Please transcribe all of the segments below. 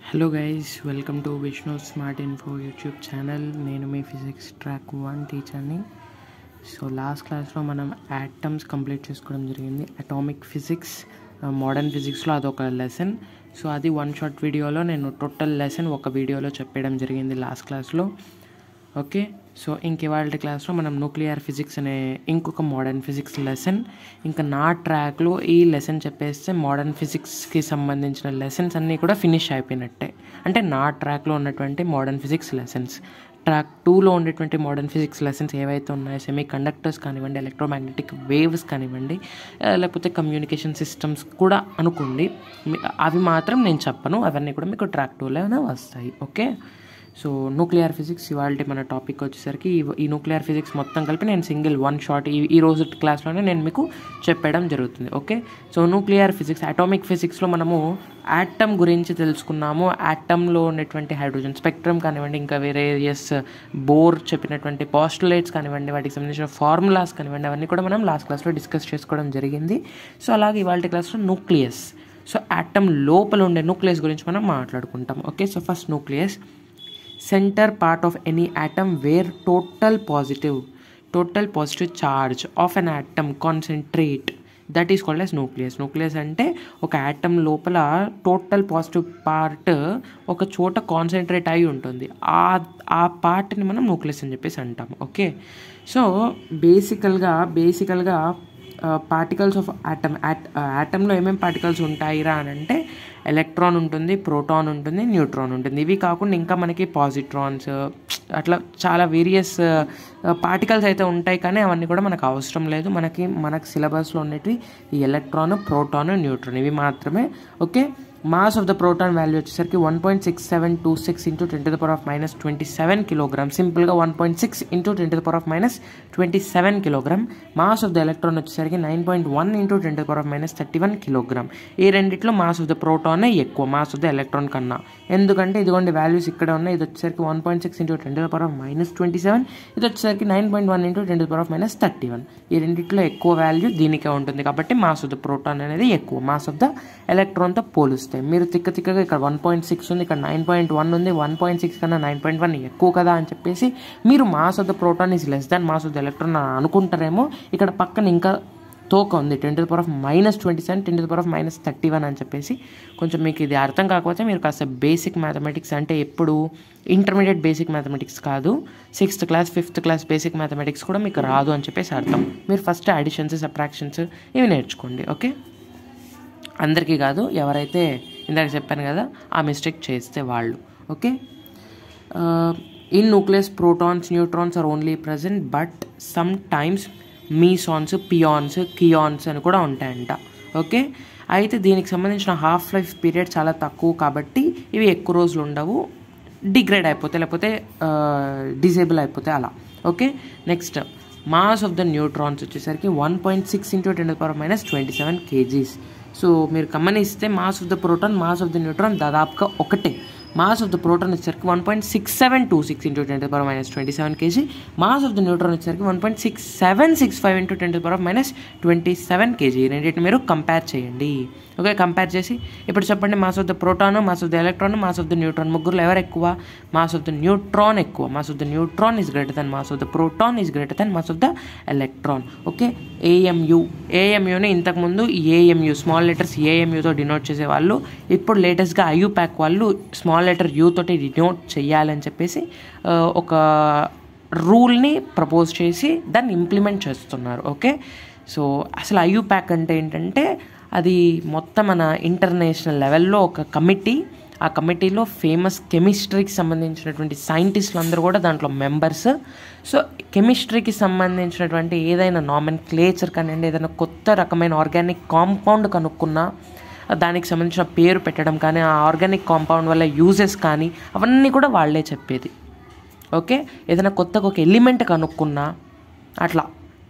hello guys welcome to Vishnu smart info YouTube channel నేను మీ physics track one టీచర్ని so last క్లాస్లో మనం యాటమ్స్ కంప్లీట్ చేసుకోవడం జరిగింది అటామిక్ ఫిజిక్స్ మోడర్న్ ఫిజిక్స్లో అదొక లెసన్ సో అది వన్ షార్ట్ వీడియోలో నేను టోటల్ లెసన్ ఒక వీడియోలో చెప్పడం జరిగింది లాస్ట్ క్లాస్లో ఓకే సో ఇంక ఇవాళ క్లాస్లో మనం న్యూక్లియర్ ఫిజిక్స్ అనే ఇంకొక మోడర్న్ ఫిజిక్స్ లెసన్ ఇంకా నా ట్రాక్లో ఈ లెసన్ చెప్పేస్తే మోడర్న్ ఫిజిక్స్కి సంబంధించిన లెసన్స్ అన్నీ కూడా ఫినిష్ అయిపోయినట్టే అంటే నా ట్రాక్లో ఉన్నటువంటి మోడర్న్ ఫిజిక్స్ లెసన్స్ ట్రాక్ టూలో ఉండేటువంటి మోడర్న్ ఫిజిక్స్ లెసన్స్ ఏవైతే ఉన్నాయో సెమీ కండక్టర్స్ కానివ్వండి ఎలక్ట్రోమాగ్నెటిక్ వేవ్స్ కానివ్వండి ఆ, లేకపోతే కమ్యూనికేషన్ సిస్టమ్స్ కూడా అనుకోండి మీ- అవి మాత్రం నేను చెప్పను అవన్నీ కూడా మీకు ట్రాక్ టూలోనే వస్తాయి ఓకే సో న్యూక్లియర్ ఫిజిక్స్ ఇవాళ మన టాపిక్ వచ్చేసరికి ఈ- ఈ న్యూక్లియర్ ఫిజిక్స్ మొత్తం కలిపి నేను సింగిల్ వన్ షాట్ ఈ ఈ రోజు క్లాస్లోనే నేను మీకు చెప్పడం జరుగుతుంది okay so nuclear physics atomic ఫిజిక్స్లో మనము యాటమ్ గురించి తెలుసుకున్నాము యాటంలో ఉన్నటువంటి హైడ్రోజన్ స్పెక్ట్రమ్ కానివ్వండి ఇంకా వేరే ఎస్ బోర్ చెప్పినటువంటి పాస్టులేట్స్ కానివ్వండి వాటికి సంబంధించిన ఫార్ములాస్ కానివ్వండి అవన్నీ కూడా మనం లాస్ట్ క్లాస్లో డిస్కస్ చేసుకోవడం జరిగింది సో అలాగే ఇవాళ క్లాస్లో న్యూక్లియస్ సో యాటమ్ లోపల ఉండే న్యూక్లియస్ గురించి మనం మాట్లాడుకుంటాం okay so first nucleus center part of any atom where total positive total positive charge of an atom concentrate that is called as nucleus nucleus అంటే ఒక యాటమ్ లోపల టోటల్ పాజిటివ్ పార్ట్ ఒక చోట కాన్సన్ట్రేట్ అయి ఉంటుంది ఆ ఆ పార్ట్ని మనం న్యూక్లియస్ అని చెప్పేసి అంటాం ఓకే సో బేసికల్గా బేసికల్గా పార్టికల్స్ ఆఫ్ యాటమ్ యాటంలో ఏమేమి పార్టికల్స్ ఉంటాయిరా అని అంటే ఎలక్ట్రాన్ ఉంటుంది ప్రోటాన్ ఉంటుంది న్యూట్రాన్ ఉంటుంది ఇవి కాకుండా ఇంకా మనకి పాజిట్రాన్స్ అట్లా చాలా వేరియస్ పార్టికల్స్ అయితే ఉంటాయి కానీ అవన్నీ కూడా మనకు అవసరం లేదు మనకి మనకు సిలబస్లో ఉండేవి ఈ ఎలక్ట్రాన్ ప్రోటాన్ న్యూట్రాన్ ఇవి మాత్రమే okay mass of the proton value వచ్చేసరికి one point six seven two six into ten to the power of minus twenty seven kilogram సింపుల్గా one point six into ten to the power of minus twenty seven kilogram mass of the electron వచ్చేసరికి nine point one into ten to the power of minus thirty one kilogram ఈ రెండిట్లో mass of the ప్రోటానే ఎక్కువ mass of the electron కన్నా ఎందుకంటే ఇదిగోండి values ఇక్కడ ఉన్నాయి ఇది వచ్చేసరికి one point six into ten to the power of minus twenty seven ఇది వచ్చేసరికి nine point one into ten to the power of minus thirty one ఈ రెండిట్లో ఎక్కువ వాల్యూ దీనికే ఉంటుంది కాబట్టి మాస్ ఆఫ్ ద ప్రోటాన్ అనేది ఎక్కువ మాస్ ఆఫ్ ద ఎలక్ట్రాన్తో పోలిస్తే మీరు తిక్క తిక్కగా ఇక్కడ వన్ పాయింట్ సిక్స్ ఉంది ఇక్కడ నైన్ పాయింట్ వన్ ఉంది వన్ పాయింట్ సిక్స్ కన్నా నైన్ పాయింట్ వన్ ఎక్కువ కదా అని చెప్పేసి మీరు mass of the proton is less than mass of the electron అని అనుకుంటారేమో ఇక్కడ పక్కన ఇంకా తోక ఉంది ten to the power of minus twenty seven ten to the power of minus thirty one అని చెప్పేసి కొంచెం మీకు ఇది అర్థం కాకపోతే మీరు కాస్త బేసిక్ మ్యాథమెటిక్స్ అంటే ఎప్పుడు ఇంటర్మీడియట్ బేసిక్ మ్యాథమెటిక్స్ కాదు sixth class fifth class basic mathematics కూడా మీకు రాదు అని చెప్పేసి అర్థం మీరు ఫస్ట్ అడిషన్స్ సబ్ట్రాక్షన్స్ ఇవి నేర్చుకోండి ఓకే అందరికీ కాదు ఎవరైతే ఇందాక చెప్పాను కదా ఆ మిస్టేక్ చేస్తే వాళ్ళు okay in nucleus protons neutrons are only present but sometimes mesons pions kaons అని కూడా ఉంటాయంట ఓకే అయితే దీనికి సంబంధించిన హాఫ్ లైఫ్ పీరియడ్ చాలా తక్కువ కాబట్టి ఇవి ఎక్కువ రోజులు ఉండవు డిగ్రేడ్ అయిపోతాయి లేకపోతే డిజేబుల్ అయిపోతాయి అలా okay next mass of the neutrons వచ్చేసరికి one point six into ten power minus twenty seven kgs so మీరు గమనిస్తే mass of the proton mass of the neutron దాదాపుగా ఒకటే మాస్ ఆఫ్ ద ప్రోటాన్ వచ్చేసరికి one point six seven two six into ten power minus twenty seven kg mass of the neutron వచ్చేసరికి one point six seven six five into ten power minus twenty seven KG రెండింటిని మీరు compare చేయండి okay compare చేసి ఇప్పుడు చెప్పండి mass of the proton mass of the electron mass of the neutron ముగ్గురులో ఎవరు ఎక్కువ మాస్ ఆఫ్ ద న్యూట్రాన్ ఎక్కువ mass of the neutron is greater then mass of the proton is greater then mass of the electron okay AMU ఏఎంయుని ఇంతకుముందు AMU small letters ఏఎంయుతో denote చేసేవాళ్ళు ఇప్పుడు లేటెస్ట్గా ఐయూ ప్యాక్ వాళ్ళు స్మాల్ లెటర్ యూ తోటి denote చేయాలని చెప్పేసి ఆ, ఒక రూల్ని ప్రపోజ్ చేసి దాన్ని ఇంప్లిమెంట్ చేస్తున్నారు ఓకే సో అసలు ఐయూ ప్యాక్ అంటే ఏంటంటే అది మొత్తం మన ఇంటర్నేషనల్ లెవెల్లో ఒక కమిటీ ఆ కమిటీలో ఫేమస్ కెమిస్ట్రీకి సంబంధించినటువంటి సైంటిస్టులు అందరూ కూడా దాంట్లో మెంబర్స్ సో కెమిస్ట్రీకి సంబంధించినటువంటి ఏదైనా నామన్ క్లేచర్ కానివ్వండి ఏదైనా కొత్త రకమైన ఆర్గానిక్ కాంపౌండ్ కనుక్కున్నా దానికి సంబంధించిన పేరు పెట్టడం కానీ ఆ ఆర్గానిక్ కాంపౌండ్ వల్ల యూజెస్ కానీ అవన్నీ కూడా వాళ్ళే చెప్పేది ఓకే ఏదైనా కొత్తగా ఒక ఎలిమెంట్ కనుక్కున్నా అట్లా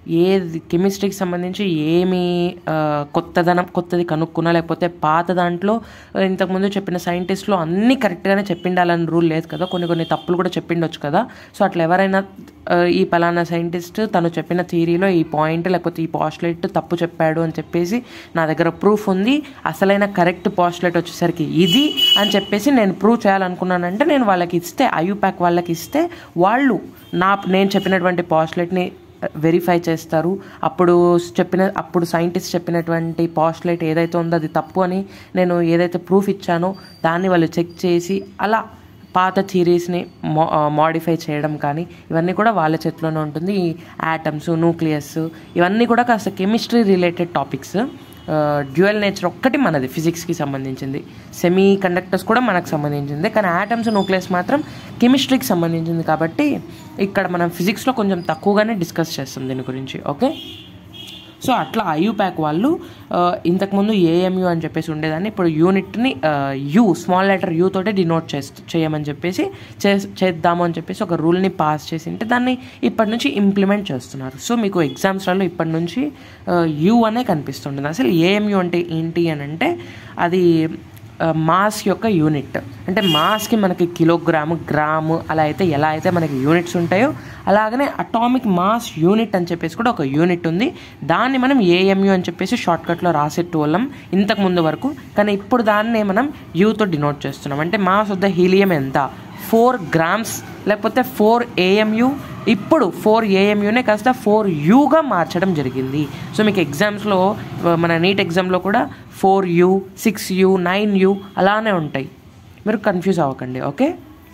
ఏది కెమిస్ట్రీకి సంబంధించి ఏమి ఆ, కొత్తదనం కొత్తది కనుక్కున్నా లేకపోతే పాత దాంట్లో ఆ, ఇంతకుముందు చెప్పిన సైంటిస్టులు అన్నీ కరెక్ట్గానే చెప్పిండాలని రూల్ లేదు కదా కొన్ని కొన్ని తప్పులు కూడా చెప్పిండొచ్చు కదా సో అట్లా ఎవరైనా ఆ, ఈ పలానా సైంటిస్ట్ తను చెప్పిన థియరీలో ఈ పాయింట్ లేకపోతే ఈ పాస్టులేట్ తప్పు చెప్పాడు అని చెప్పేసి నా దగ్గర ప్రూఫ్ ఉంది అసలైన కరెక్ట్ పాస్టులేట్ వచ్చేసరికి ఇది అని చెప్పేసి నేను ప్రూవ్ చేయాలనుకున్నానంటే నేను వాళ్ళకి ఇస్తే ఐయూప్యాక్ వాళ్ళకి ఇస్తే వాళ్ళు నా నేను చెప్పినటువంటి పాస్టులేట్ని వెరిఫై చేస్తారు అప్పుడు చెప్పిన అప్పుడు సైంటిస్ట్ చెప్పినటువంటి పాస్టులేట్ ఏదైతే ఉందో అది తప్పు అని నేను ఏదైతే ప్రూఫ్ ఇచ్చానో దాన్ని వాళ్ళు చెక్ చేసి అలా పాత థీరీస్ని మో మాడిఫై చేయడం కానీ ఇవన్నీ కూడా వాళ్ళ చేతిలోనే ఉంటుంది ఈ యాటమ్స్ న్యూక్లియస్ ఇవన్నీ కూడా కాస్త chemistry related topics dual nature ఒక్కటి మనది ఫిజిక్స్కి సంబంధించింది సెమీ కండక్టర్స్ కూడా మనకు సంబంధించింది కానీ యాటమ్స్ న్యూక్లియస్ మాత్రం కెమిస్ట్రీకి సంబంధించింది కాబట్టి ఇక్కడ మనం ఫిజిక్స్లో కొంచెం తక్కువగానే డిస్కస్ చేస్తాం దీని గురించి ఓకే సో అట్లా ఐయూప్యాక్ వాళ్ళు ఆ, ఇంతకుముందు ఏఎంయు అని చెప్పేసి ఉండేదాన్ని ఇప్పుడు యూనిట్ని యూ స్మాల్ లెటర్ యూ తోటే డినోట్ చేస్తూ చేయమని చెప్పేసి చే చేద్దాము అని చెప్పేసి ఒక రూల్ని పాస్ చేసి ఉంటే దాన్ని ఇప్పటి నుంచి ఇంప్లిమెంట్ చేస్తున్నారు సో మీకు ఎగ్జామ్స్లలో ఇప్పటి నుంచి యూ అనే కనిపిస్తుంటుంది అసలు ఏఎంయు అంటే ఏంటి అని అంటే అది మాస్ యొక్క యూనిట్ అంటే మాస్కి మనకి కిలోగ్రాము గ్రాము అలా అయితే ఎలా అయితే మనకి యూనిట్స్ ఉంటాయో అలాగనే అటామిక్ మాస్ యూనిట్ అని చెప్పేసి కూడా ఒక యూనిట్ ఉంది దాన్ని మనం ఏఎంయు అని చెప్పేసి షార్ట్కట్లో రాసేటోళ్ళం ఇంతకు ముందు వరకు కానీ ఇప్పుడు దాన్ని మనం యూతో డినోట్ చేస్తున్నాం అంటే మాస్ ఆఫ్ ద హీలియం ఎంత ఫోర్ గ్రామ్స్ లేకపోతే ఫోర్ ఏఎంయు ఇప్పుడు ఫోర్ ఏఎంయునే కాస్త ఫోర్ యూగా మార్చడం జరిగింది సో మీకు ఎగ్జామ్స్లో మన నీట్ ఎగ్జామ్లో కూడా four u six u nine u అలానే ఉంటాయి మీరు కన్ఫ్యూజ్ అవ్వకండి ఓకే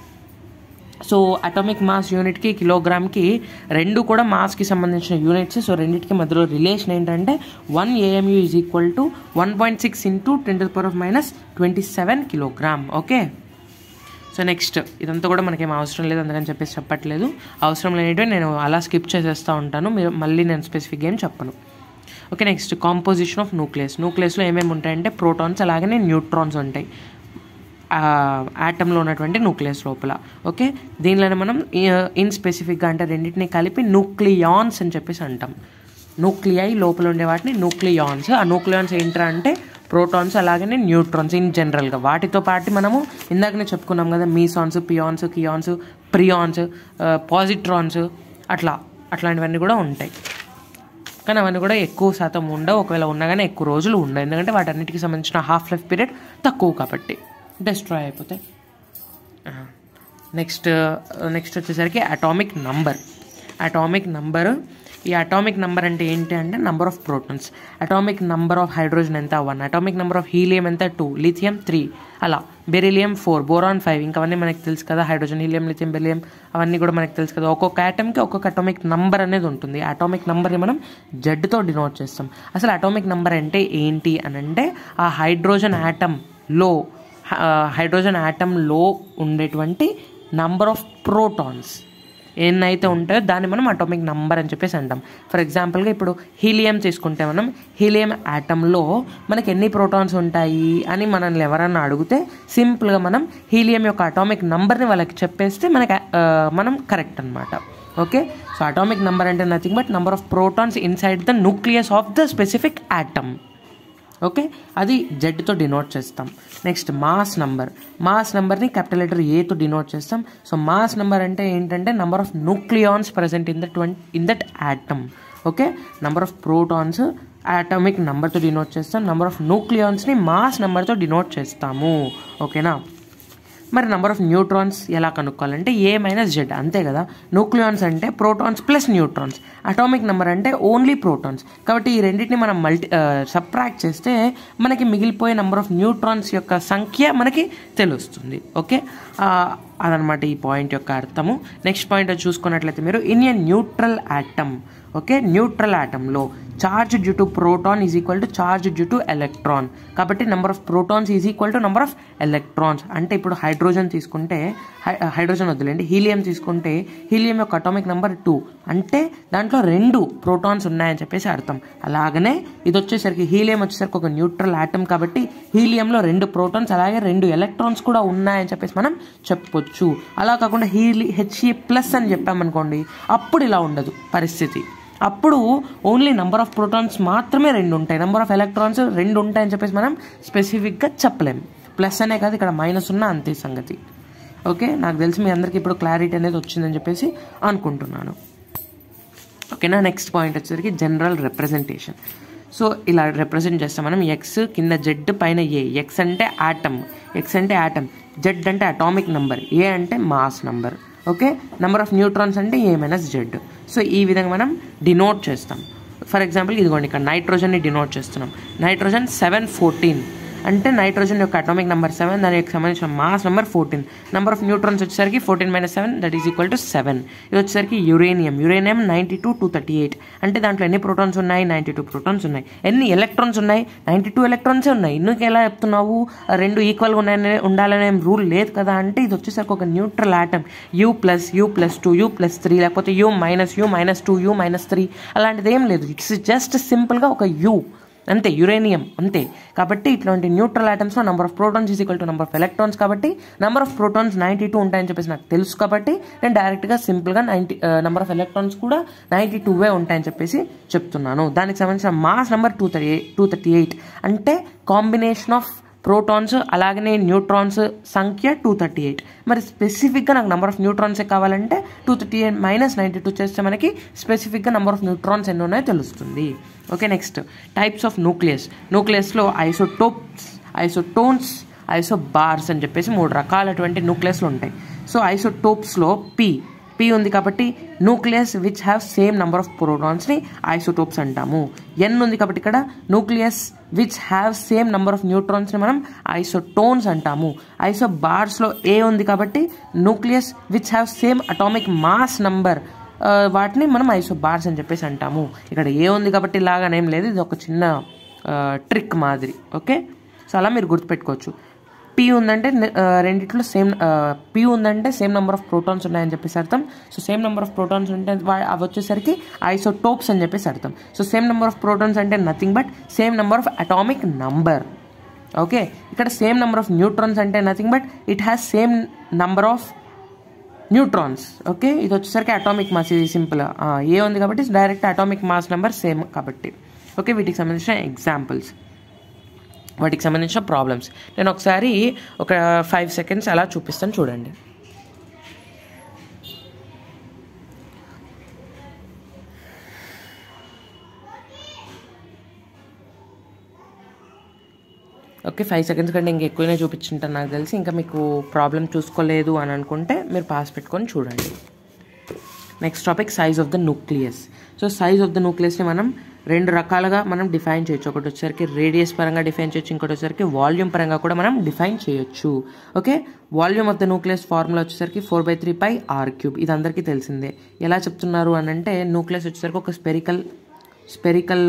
సో అటామిక్ మాస్ యూనిట్కి కిలోగ్రామ్కి రెండు కూడా మాస్కి సంబంధించిన యూనిట్స్ సో రెండింటికి మధ్యలో రిలేషన్ ఏంటంటే one AMU is equal to one point six into ten to power of minus twenty seven kilogram okay so next ఇదంతా కూడా మనకేం అవసరం లేదు అందుకని చెప్పేసి చెప్పట్లేదు అవసరం లేనివి నేను అలా స్కిప్ చేసేస్తూ ఉంటాను మీరు మళ్ళీ నేను స్పెసిఫిక్ ఏం చెప్పను okay next composition of nucleus న్యూక్లియస్లో ఏమేమి ఉంటాయంటే ప్రోటాన్స్ అలాగనే న్యూట్రాన్స్ ఉంటాయి యాటంలో ఉన్నటువంటి న్యూక్లియస్ లోపల ఓకే దీనిలోనే మనం ఇన్ స్పెసిఫిక్గా అంటే రెండింటిని కలిపి న్యూక్లియాన్స్ అని చెప్పేసి అంటాం న్యూక్లియై లోపల ఉండే వాటిని న్యూక్లియాన్స్ ఆ న్యూక్లియాన్స్ ఏంట్రా అంటే ప్రోటాన్స్ అలాగనే న్యూట్రాన్స్ ఇన్ జనరల్గా వాటితో పాటు మనము ఇందాకనే చెప్పుకున్నాం కదా mesons pions kaons prions positrons అట్లా అట్లాంటివన్నీ కూడా ఉంటాయి కానీ అవన్నీ కూడా ఎక్కువ శాతం ఉండవు ఒకవేళ ఉన్నా కానీ ఎక్కువ రోజులు ఉండవు ఎందుకంటే వాటన్నిటికి సంబంధించిన హాఫ్ లైఫ్ పీరియడ్ తక్కువ కాబట్టి డిస్ట్రాయ్ అయిపోతాయి నెక్స్ట్ నెక్స్ట్ వచ్చేసరికి అటామిక్ నంబర్ అటామిక్ నంబర్ ఈ అటామిక్ నంబర్ అంటే ఏంటి అంటే number of protons atomic number of hydrogen ఎంత one atomic number of helium ఎంత టూ లిథియం త్రీ అలా బెరిలియం ఫోర్ బోరాన్ ఫైవ్ ఇంకా అవన్నీ మనకి తెలుసు కదా హైడ్రోజన్ హీలియం లిథియం బెరిలియం అవన్నీ కూడా మనకి తెలుసు కదా ఒక్కొక్క ఆటమ్కి ఒక్కొక్క అటామిక్ నంబర్ అనేది ఉంటుంది అటామిక్ నంబర్ని మనం జడ్తో డినోట్ చేస్తాం అసలు అటామిక్ నంబర్ అంటే ఏంటి అని అంటే ఆ హైడ్రోజన్ ఆటంలో హైడ్రోజన్ ఆటంలో ఉండేటువంటి నంబర్ ఆఫ్ ప్రోటాన్స్ ఎన్నైతే ఉంటాయో దాన్ని మనం అటామిక్ నంబర్ అని చెప్పేసి అంటాం ఫర్ ఎగ్జాంపుల్గా ఇప్పుడు హీలియం తీసుకుంటే మనం హీలియం యాటంలో మనకి ఎన్ని ప్రోటాన్స్ ఉంటాయి అని మనల్ని ఎవరన్నా అడిగితే సింపుల్గా మనం హీలియం యొక్క అటామిక్ నంబర్ని వాళ్ళకి చెప్పేస్తే మనకి ఆ, మనం కరెక్ట్ అనమాట ఓకే సో అటామిక్ నంబర్ అంటే nothing but number of protons inside the nucleus of the specific atom okay అది జెడ్తో డినోట్ చేస్తాం నెక్స్ట్ మాస్ నంబర్ మాస్ నెంబర్ని క్యాపిటల్ లెటర్ ఏతో డినోట్ చేస్తాం సో మాస్ నెంబర్ అంటే ఏంటంటే number of nucleons present in that one in that atom okay number of protons atomic నెంబర్తో denote చేస్తాం నెంబర్ ఆఫ్ న్యూక్లియాన్స్ని మాస్ నెంబర్తో డినోట్ చేస్తాము ఓకేనా మరి నెంబర్ ఆఫ్ న్యూట్రాన్స్ ఎలా కనుక్కోవాలంటే ఏ మైనస్ జెడ్ అంతే కదా న్యూక్లియాన్స్ అంటే protons plus neutrons atomic number అంటే ఓన్లీ ప్రోటాన్స్ కాబట్టి ఈ రెండింటిని మనం మల్టీ సబ్ట్రాక్ట్ చేస్తే మనకి మిగిలిపోయే నెంబర్ ఆఫ్ న్యూట్రాన్స్ యొక్క సంఖ్య మనకి తెలుస్తుంది ఓకే ఆ, అదనమాట ఈ పాయింట్ యొక్క అర్థము నెక్స్ట్ పాయింట్ చూసుకున్నట్లయితే మీరు in a neutral atom okay neutral యాటంలో charge due to proton is equal to charge due to electron కాబట్టి number of protons is equal to number of electrons అంటే ఇప్పుడు హైడ్రోజన్ తీసుకుంటే హై- హైడ్రోజన్ వద్దులేండి హీలియం తీసుకుంటే హీలియం యొక్క అటామిక్ నెంబర్ టూ అంటే దాంట్లో రెండు ప్రోటాన్స్ ఉన్నాయని చెప్పేసి అర్థం అలాగనే ఇది వచ్చేసరికి హీలియం వచ్చేసరికి ఒక న్యూట్రల్ యాటమ్ కాబట్టి హీలియంలో రెండు ప్రోటాన్స్ అలాగే రెండు ఎలక్ట్రాన్స్ కూడా ఉన్నాయని చెప్పేసి మనం చెప్పొచ్చు అలా కాకుండా హీలి హెచ్ఈ ప్లస్ అని చెప్పామనుకోండి అప్పుడు ఇలా ఉండదు పరిస్థితి అప్పుడు ఓన్లీ నెంబర్ ఆఫ్ ప్రోటాన్స్ మాత్రమే రెండు ఉంటాయి నెంబర్ ఆఫ్ ఎలక్ట్రాన్స్ రెండు ఉంటాయని చెప్పేసి మనం స్పెసిఫిక్గా చెప్పలేం ప్లస్ అనే కాదు ఇక్కడ మైనస్ ఉన్న అంతే సంగతి ఓకే నాకు తెలిసి మీ అందరికీ ఇప్పుడు క్లారిటీ అనేది వచ్చిందని చెప్పేసి అనుకుంటున్నాను ఓకేనా నెక్స్ట్ పాయింట్ వచ్చేసరికి జనరల్ రిప్రజెంటేషన్ సో ఇలా రిప్రజెంట్ చేస్తాం మనం ఎక్స్ కింద జెడ్ పైన ఏ ఎక్స్ అంటే ఆటమ్ ఎక్స్ అంటే ఆటమ్ జెడ్ అంటే అటామిక్ నంబర్ ఏ అంటే mass number okay number of neutrons అంటే ఏ మైనస్ జెడ్ సో ఈ విధంగా మనం డినోట్ చేస్తాం ఫర్ ఎగ్జాంపుల్ ఇదిగోండి ఇక్కడ నైట్రోజన్ని డినోట్ చేస్తున్నాం నైట్రోజన్ సెవెన్ ఫోర్టీన్ అంటే నైట్రోజన్ యొక్క అటామిక్ నెంబర్ సెవెన్ దానికి సంబంధించిన mass number fourteen number of neutrons వచ్చేసరికి fourteen minus seven that is equal to seven ఇది వచ్చేసరికి uranium uranium ninety two two thirty eight అంటే దాంట్లో ఎన్ని ప్రోటాన్స్ ఉన్నాయి నైంటీ టూ ప్రోటాన్స్ ఉన్నాయి ఎన్ని ఎలక్ట్రాన్స్ ఉన్నాయి నైంటీ టూ ఎలక్ట్రాన్సే ఉన్నాయి ఇందుకు ఎలా చెప్తున్నావు ఆ రెండు ఈక్వల్గా ఉన్నాయని ఉండాలనే రూల్ లేదు కదా అంటే ఇది వచ్చేసరికి ఒక neutral atom U plus U plus two U plus three లేకపోతే U minus U minus two U minus three అలాంటిది ఏం లేదు ఇట్స్ జస్ట్ సింపుల్గా ఒక యూ అంతే యురేనియం అంతే కాబట్టి ఇట్లాంటి న్యూట్రల్ ఐటమ్స్లో number of protons is equal to number of electrons కాబట్టి number of protons ninety two ఉంటాయని చెప్పేసి నాకు తెలుసు కాబట్టి నేను డైరెక్ట్గా సింపుల్గా నైంటీ నెంబర్ ఆఫ్ ఎలక్ట్రాన్స్ కూడా నైంటీ టూవే ఉంటాయని చెప్పేసి చెప్తున్నాను దానికి సంబంధించిన mass number two thirty eight two thirty eight అంటే కాంబినేషన్ ఆఫ్ ప్రోటాన్స్ అలాగనే న్యూట్రాన్స్ సంఖ్య టూ థర్టీ ఎయిట్ మరి స్పెసిఫిక్గా నాకు నెంబర్ ఆఫ్ న్యూట్రాన్సే కావాలంటే two thirty eight minus ninety two చేస్తే మనకి స్పెసిఫిక్గా నెంబర్ ఆఫ్ న్యూట్రాన్స్ ఎన్ని ఉన్నాయో తెలుస్తుంది okay next types of nucleus న్యూక్లియస్లో ఐసోటోప్స్ ఐసోటోన్స్ ఐసోబార్స్ అని చెప్పేసి మూడు రకాలటువంటి న్యూక్లియస్లు ఉంటాయి సో ఐసోటోప్స్లో పి పి ఉంది కాబట్టి nucleus which have same number of ప్రోటాన్స్ని ఐసోటోప్స్ అంటాము ఎన్ ఉంది కాబట్టి ఇక్కడ nucleus which have same number of న్యూట్రాన్స్ని మనం ఐసోటోన్స్ అంటాము ఐసో బార్స్లో ఏ ఉంది కాబట్టి nucleus which have same atomic mass number వాటిని మనం ఐసో బార్స్ అని చెప్పేసి అంటాము ఇక్కడ ఏ ఉంది కాబట్టి ఇలాగనేం లేదు ఇది ఒక చిన్న ట్రిక్ మాదిరి ఓకే సో అలా మీరు గుర్తుపెట్టుకోవచ్చు పి ఉందంటే రెండిట్లో సేమ్ పి ఉందంటే సేమ్ నెంబర్ ఆఫ్ ప్రోటాన్స్ ఉన్నాయని చెప్పేసి అర్థం so same number of protons ఉంటే అవి వచ్చేసరికి ఐసోటోప్స్ అని చెప్పేసి అర్థం so same number of protons అంటే nothing but same number of atomic number okay ఇక్కడ సేమ్ నెంబర్ ఆఫ్ న్యూట్రాన్స్ అంటే nothing but it has same number of neutrons okay ఇది వచ్చేసరికి అటామిక్ మాస్ ఇది సింపుల్ ఏ ఉంది కాబట్టి direct atomic mass number same కాబట్టి okay వీటికి సంబంధించిన ఎగ్జాంపుల్స్ వాటికి సంబంధించిన ప్రాబ్లమ్స్ నేను ఒకసారి ఒక ఫైవ్ సెకండ్స్ అలా చూపిస్తాను చూడండి ఓకే ఫైవ్ సెకండ్స్ కంటే ఇంకా ఎక్కువనే చూపించుంటాను నాకు తెలిసి ఇంకా మీకు ప్రాబ్లం చూసుకోలేదు అని అనుకుంటే మీరు పాస్ పెట్టుకొని చూడండి next topic size of the nucleus so size of the న్యూక్లియస్ని మనం రెండు రకాలుగా మనం డిఫైన్ చేయొచ్చు ఒకటి వచ్చేసరికి రేడియస్ పరంగా డిఫైన్ చేయొచ్చు ఇంకోటి వచ్చేసరికి వాల్యూమ్ పరంగా కూడా మనం డిఫైన్ చేయొచ్చు okay volume of the nucleus formula వచ్చేసరికి four by three pi R cube ఇది అందరికీ తెలిసిందే ఎలా చెప్తున్నారు అని అంటే న్యూక్లియస్ వచ్చేసరికి ఒక స్పెరికల్ స్పెరికల్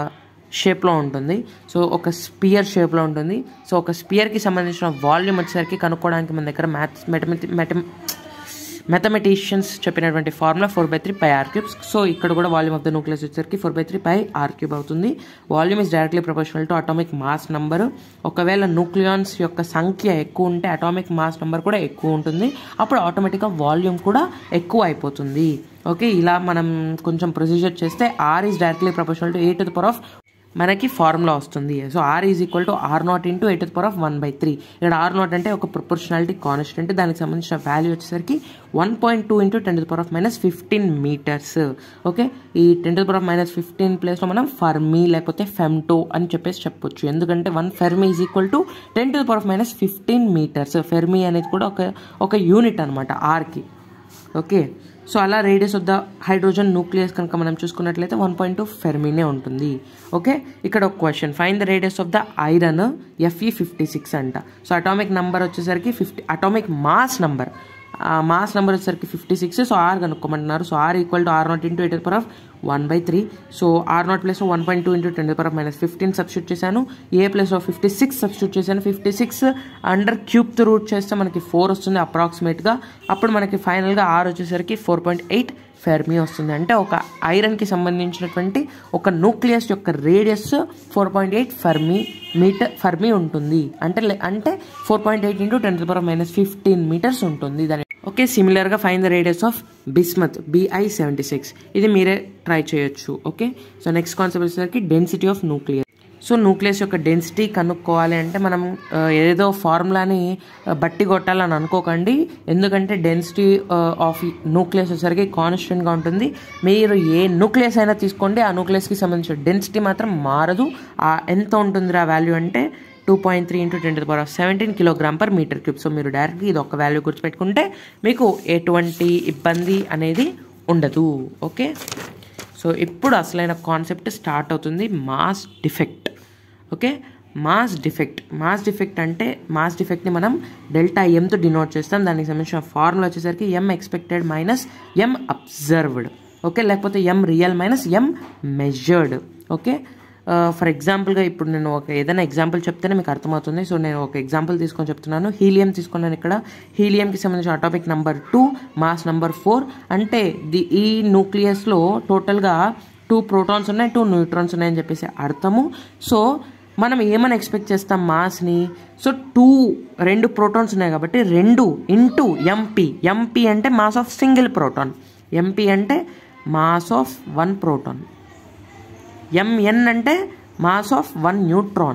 షేప్లో ఉంటుంది సో ఒక స్పియర్ షేప్లో ఉంటుంది సో ఒక స్పియర్కి సంబంధించిన వాల్యూమ్ వచ్చేసరికి కనుక్కోవడానికి మన దగ్గర మ్యాథ్స్ మెటమెటి మెటం మెథమెటిషియన్స్ చెప్పినటువంటి formula four by three pi R cubes so ఇక్కడ కూడా వాల్యూమ్ ఆఫ్ ద న్యూక్లియస్ వచ్చేసరికి four by three pi R cube అవుతుంది volume is directly proportional to atomic mass number ఒకవేళ న్యూక్లియాన్స్ యొక్క సంఖ్య ఎక్కువ ఉంటే అటామిక్ మాస్ నెంబర్ కూడా ఎక్కువ ఉంటుంది అప్పుడు ఆటోమేటిక్గా వాల్యూమ్ కూడా ఎక్కువ అయిపోతుంది ఓకే ఇలా మనం కొంచెం ప్రొసీజర్ చేస్తే R is directly proportional to A to the power of మనకి ఫార్ములా వస్తుంది so R is equal to R naught into A power of one by three ఇక్కడ ఆర్ నాట్ అంటే ఒక ప్రొపోర్షనాలిటీ కాన్స్టెంట్ దానికి సంబంధించిన వాల్యూ వచ్చేసరికి one point two into ten to power of minus fifteen metres okay ఈ ten to power of minus fifteen ప్లేస్లో మనం fermi లేకపోతే ఫెమ్టో అని చెప్పేసి చెప్పొచ్చు ఎందుకంటే one fermi is equal to ten to power of minus fifteen metres fermi అనేది కూడా ఒక ఒక యూనిట్ అనమాట ఆర్కి ఓకే సో అలా radius of the hydrogen nucleus కనుక మనం చూసుకున్నట్లయితే వన్ పాయింట్ టూ ఫెర్మీనే ఉంటుంది ఓకే ఇక్కడ ఒక question fine the radius of the iron F E fifty six అంట సో అటామిక్ నెంబర్ వచ్చేసరికి fifty atomic mass number mass number వచ్చేసరికి ఫిఫ్టీ సిక్స్ సో ఆర్ కనుక్కోమంటున్నారు so R equal to R naught into A power of one by three so R naught plus one point two into ten power of minus fifteen substitute చేశాను A plus fifty six substitute చేశాను fifty six under cube route చేస్తే మనకి four వస్తుంది అప్రాక్సిమేట్గా అప్పుడు మనకి ఫైనల్గా are వచ్చేసరికి ఫోర్ పాయింట్ ఎయిట్ ఫెర్మీ వస్తుంది అంటే ఒక ఐరన్కి సంబంధించినటువంటి ఒక న్యూక్లియస్ యొక్క radius four point eight fermi metre fermi ఉంటుంది అంటే అంటే four point eight into ten power minus fifteen metres ఉంటుంది దాని ఓకే సిమిలర్గా fine the radius of bismuth B I seventy six ఇది మీరే ట్రై చేయొచ్చు ఓకే సో నెక్స్ట్ కాన్సెప్ట్ వచ్చేసరికి density of nucleus so nucleus యొక్క డెన్సిటీ కనుక్కోవాలి అంటే మనం ఆ, ఏదో ఫార్ములాని ఆ, బట్టి కొట్టాలని అనుకోకండి ఎందుకంటే డెన్సిటీ ఆఫ్ న్యూక్లియస్ వచ్చేసరికి కాన్స్టెంట్గా ఉంటుంది మీరు ఏ న్యూక్లియస్ అయినా తీసుకోండి ఆ న్యూక్లియస్కి సంబంధించిన డెన్సిటీ మాత్రం మారదు ఆ ఎంత ఉంటుంది ఆ వాల్యూ అంటే two point three into ten to power of seventeen kilogram per metre cube so మీరు డైరెక్ట్గా ఇది ఒక వాల్యూ గుర్తుపెట్టుకుంటే మీకు ఎటువంటి ఇబ్బంది అనేది ఉండదు ఓకే సో ఇప్పుడు అసలైన కాన్సెప్ట్ స్టార్ట్ అవుతుంది mass defect okay mass defect mass defect అంటే మాస్ డిఫెక్ట్ని మనం డెల్టా ఎంతో డినోట్ చేస్తాం దానికి సంబంధించిన ఫార్ములా వచ్చేసరికి M expected minus M observed okay లేకపోతే M real minus M measured okay for ఎగ్జాంపుల్గా ఇప్పుడు నేను ఒక ఏదైనా ఎగ్జాంపుల్ చెప్తేనే మీకు అర్థమవుతుంది సో నేను ఒక ఎగ్జాంపుల్ తీసుకొని చెప్తున్నాను హీలియం తీసుకున్నాను ఇక్కడ హీలియంకి సంబంధించిన atomic number two mass number four అంటే ది ఈ న్యూక్లియస్లో టోటల్గా టూ ప్రోటాన్స్ ఉన్నాయి టూ న్యూట్రాన్స్ ఉన్నాయని చెప్పేసి అర్థము సో మనం ఏమని ఎక్స్పెక్ట్ చేస్తాం మాస్ని సో టూ రెండు ప్రోటాన్స్ ఉన్నాయి కాబట్టి రెండు ఇంటూ ఎంపీ ఎంపీ అంటే mass of single proton M P అంటే mass of one proton M N అంటే మాస్ ఆఫ్ వన్ న్యూట్రాన్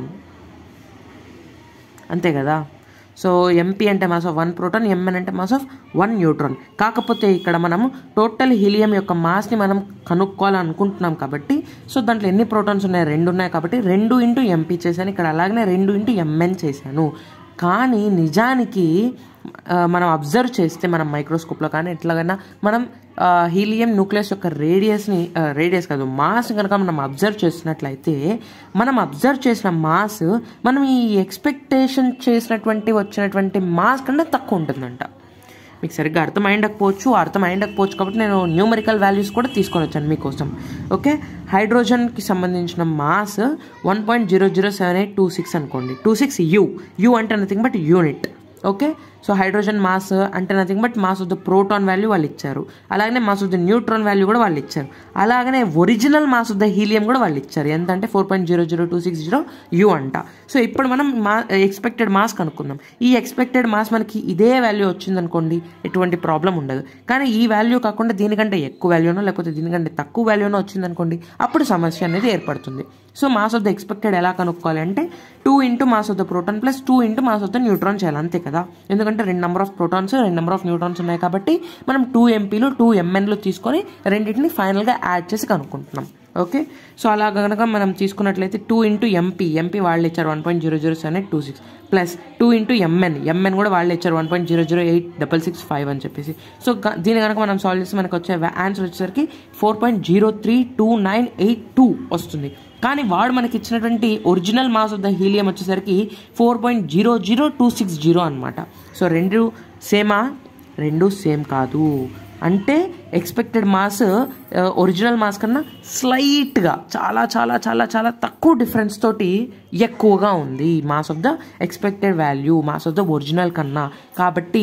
అంతే కదా సో ఎంపీ అంటే mass of one proton M N అంటే మాస్ ఆఫ్ వన్ న్యూట్రాన్ కాకపోతే ఇక్కడ మనం టోటల్ హీలియం యొక్క మాస్ని మనం కనుక్కోవాలనుకుంటున్నాం కాబట్టి సో దాంట్లో ఎన్ని ప్రోటాన్స్ ఉన్నాయి రెండు ఉన్నాయి కాబట్టి రెండు ఇంటూ ఎంపీ చేశాను ఇక్కడ అలాగనే రెండు ఇంటూ ఎంఎన్ చేశాను కానీ నిజానికి ఆ, మనం అబ్జర్వ్ చేస్తే మనం మైక్రోస్కోప్లో కానీ ఎట్లాగైనా మనం హీలియం న్యూక్లియస్ యొక్క రేడియస్ని రేడియస్ కాదు మాస్ కనుక మనం అబ్జర్వ్ చేసినట్లయితే మనం అబ్జర్వ్ చేసిన మాస్ మనం ఈ ఎక్స్పెక్టేషన్ చేసినటువంటి వచ్చినటువంటి మాస్ కన్నా తక్కువ ఉంటుందంట మీకు సరిగ్గా అర్థమైండకపోవచ్చు అర్థమైండకపోవచ్చు కాబట్టి నేను న్యూమరికల్ వాల్యూస్ కూడా తీసుకొని వచ్చాను మీకోసం ఓకే హైడ్రోజన్కి సంబంధించిన mass one point zero zero seven eight two six అనుకోండి టూ సిక్స్ యూ యూ అంటే nothing but unit okay so hydrogen mass అంటే nothing but mass of the proton value వాళ్ళు ఇచ్చారు అలాగనే mass of the neutron value కూడా వాళ్ళు ఇచ్చారు అలాగనే original mass of the helium కూడా వాళ్ళు ఇచ్చారు ఎంత అంటే four point zero zero two six zero U అంట సో ఇప్పుడు మనం మా ఎక్స్పెక్టెడ్ మాస్ కనుక్కుందాం ఈ ఎక్స్పెక్టెడ్ మాస్ మనకి ఇదే వాల్యూ వచ్చిందనుకోండి ఎటువంటి ప్రాబ్లం ఉండదు కానీ ఈ వాల్యూ కాకుండా దీనికంటే ఎక్కువ వాల్యూనో లేకపోతే దీనికంటే తక్కువ వాల్యూనో వచ్చిందనుకోండి అప్పుడు సమస్య అనేది ఏర్పడుతుంది so mass of the expected ఎలా కనుక్కోవాలి అంటే two into mass of the proton plus two into mass of the neutron చేయాలి అంతే కదా ఎందుకంటే రెండు నెంబర్ ఆఫ్ ప్రోటాన్స్ రెండు నెంబర్ ఆఫ్ న్యూట్రాన్స్ ఉన్నాయి కాబట్టి మనం టూ ఎంపీలు టూ ఎంఎన్లు తీసుకొని రెండింటిని ఫైనల్గా యాడ్ చేసి కనుక్కుంటున్నాం ఓకే సో అలా కనుక మనం తీసుకున్నట్లయితే టూ ఇంటూ ఎంపీ ఎంపీ వాళ్ళు ఇచ్చారు one point zero zero seven eight two six plus two into M N M N కూడా వాళ్ళు ఇచ్చారు one point zero zero eight double six five అని చెప్పేసి సో గ- దీని కనుక మనం సాల్వ్ చేస్తే మనకు వచ్చే ఆన్సర్ వచ్చేసరికి four point zero three two nine eight two వస్తుంది కానీ వాడు మనకి ఇచ్చినటువంటి original mass of the helium వచ్చేసరికి four point zero zero two six zero అనమాట సో రెండు సేమా రెండు సేమ్ కాదు అంటే ఎక్స్పెక్టెడ్ మాస్ ఒరిజినల్ మాస్ కన్నా స్లైట్గా చాలా చాలా చాలా చాలా తక్కువ డిఫరెన్స్ తోటి ఎక్కువగా ఉంది mass of the expected value mass of the original కన్నా కాబట్టి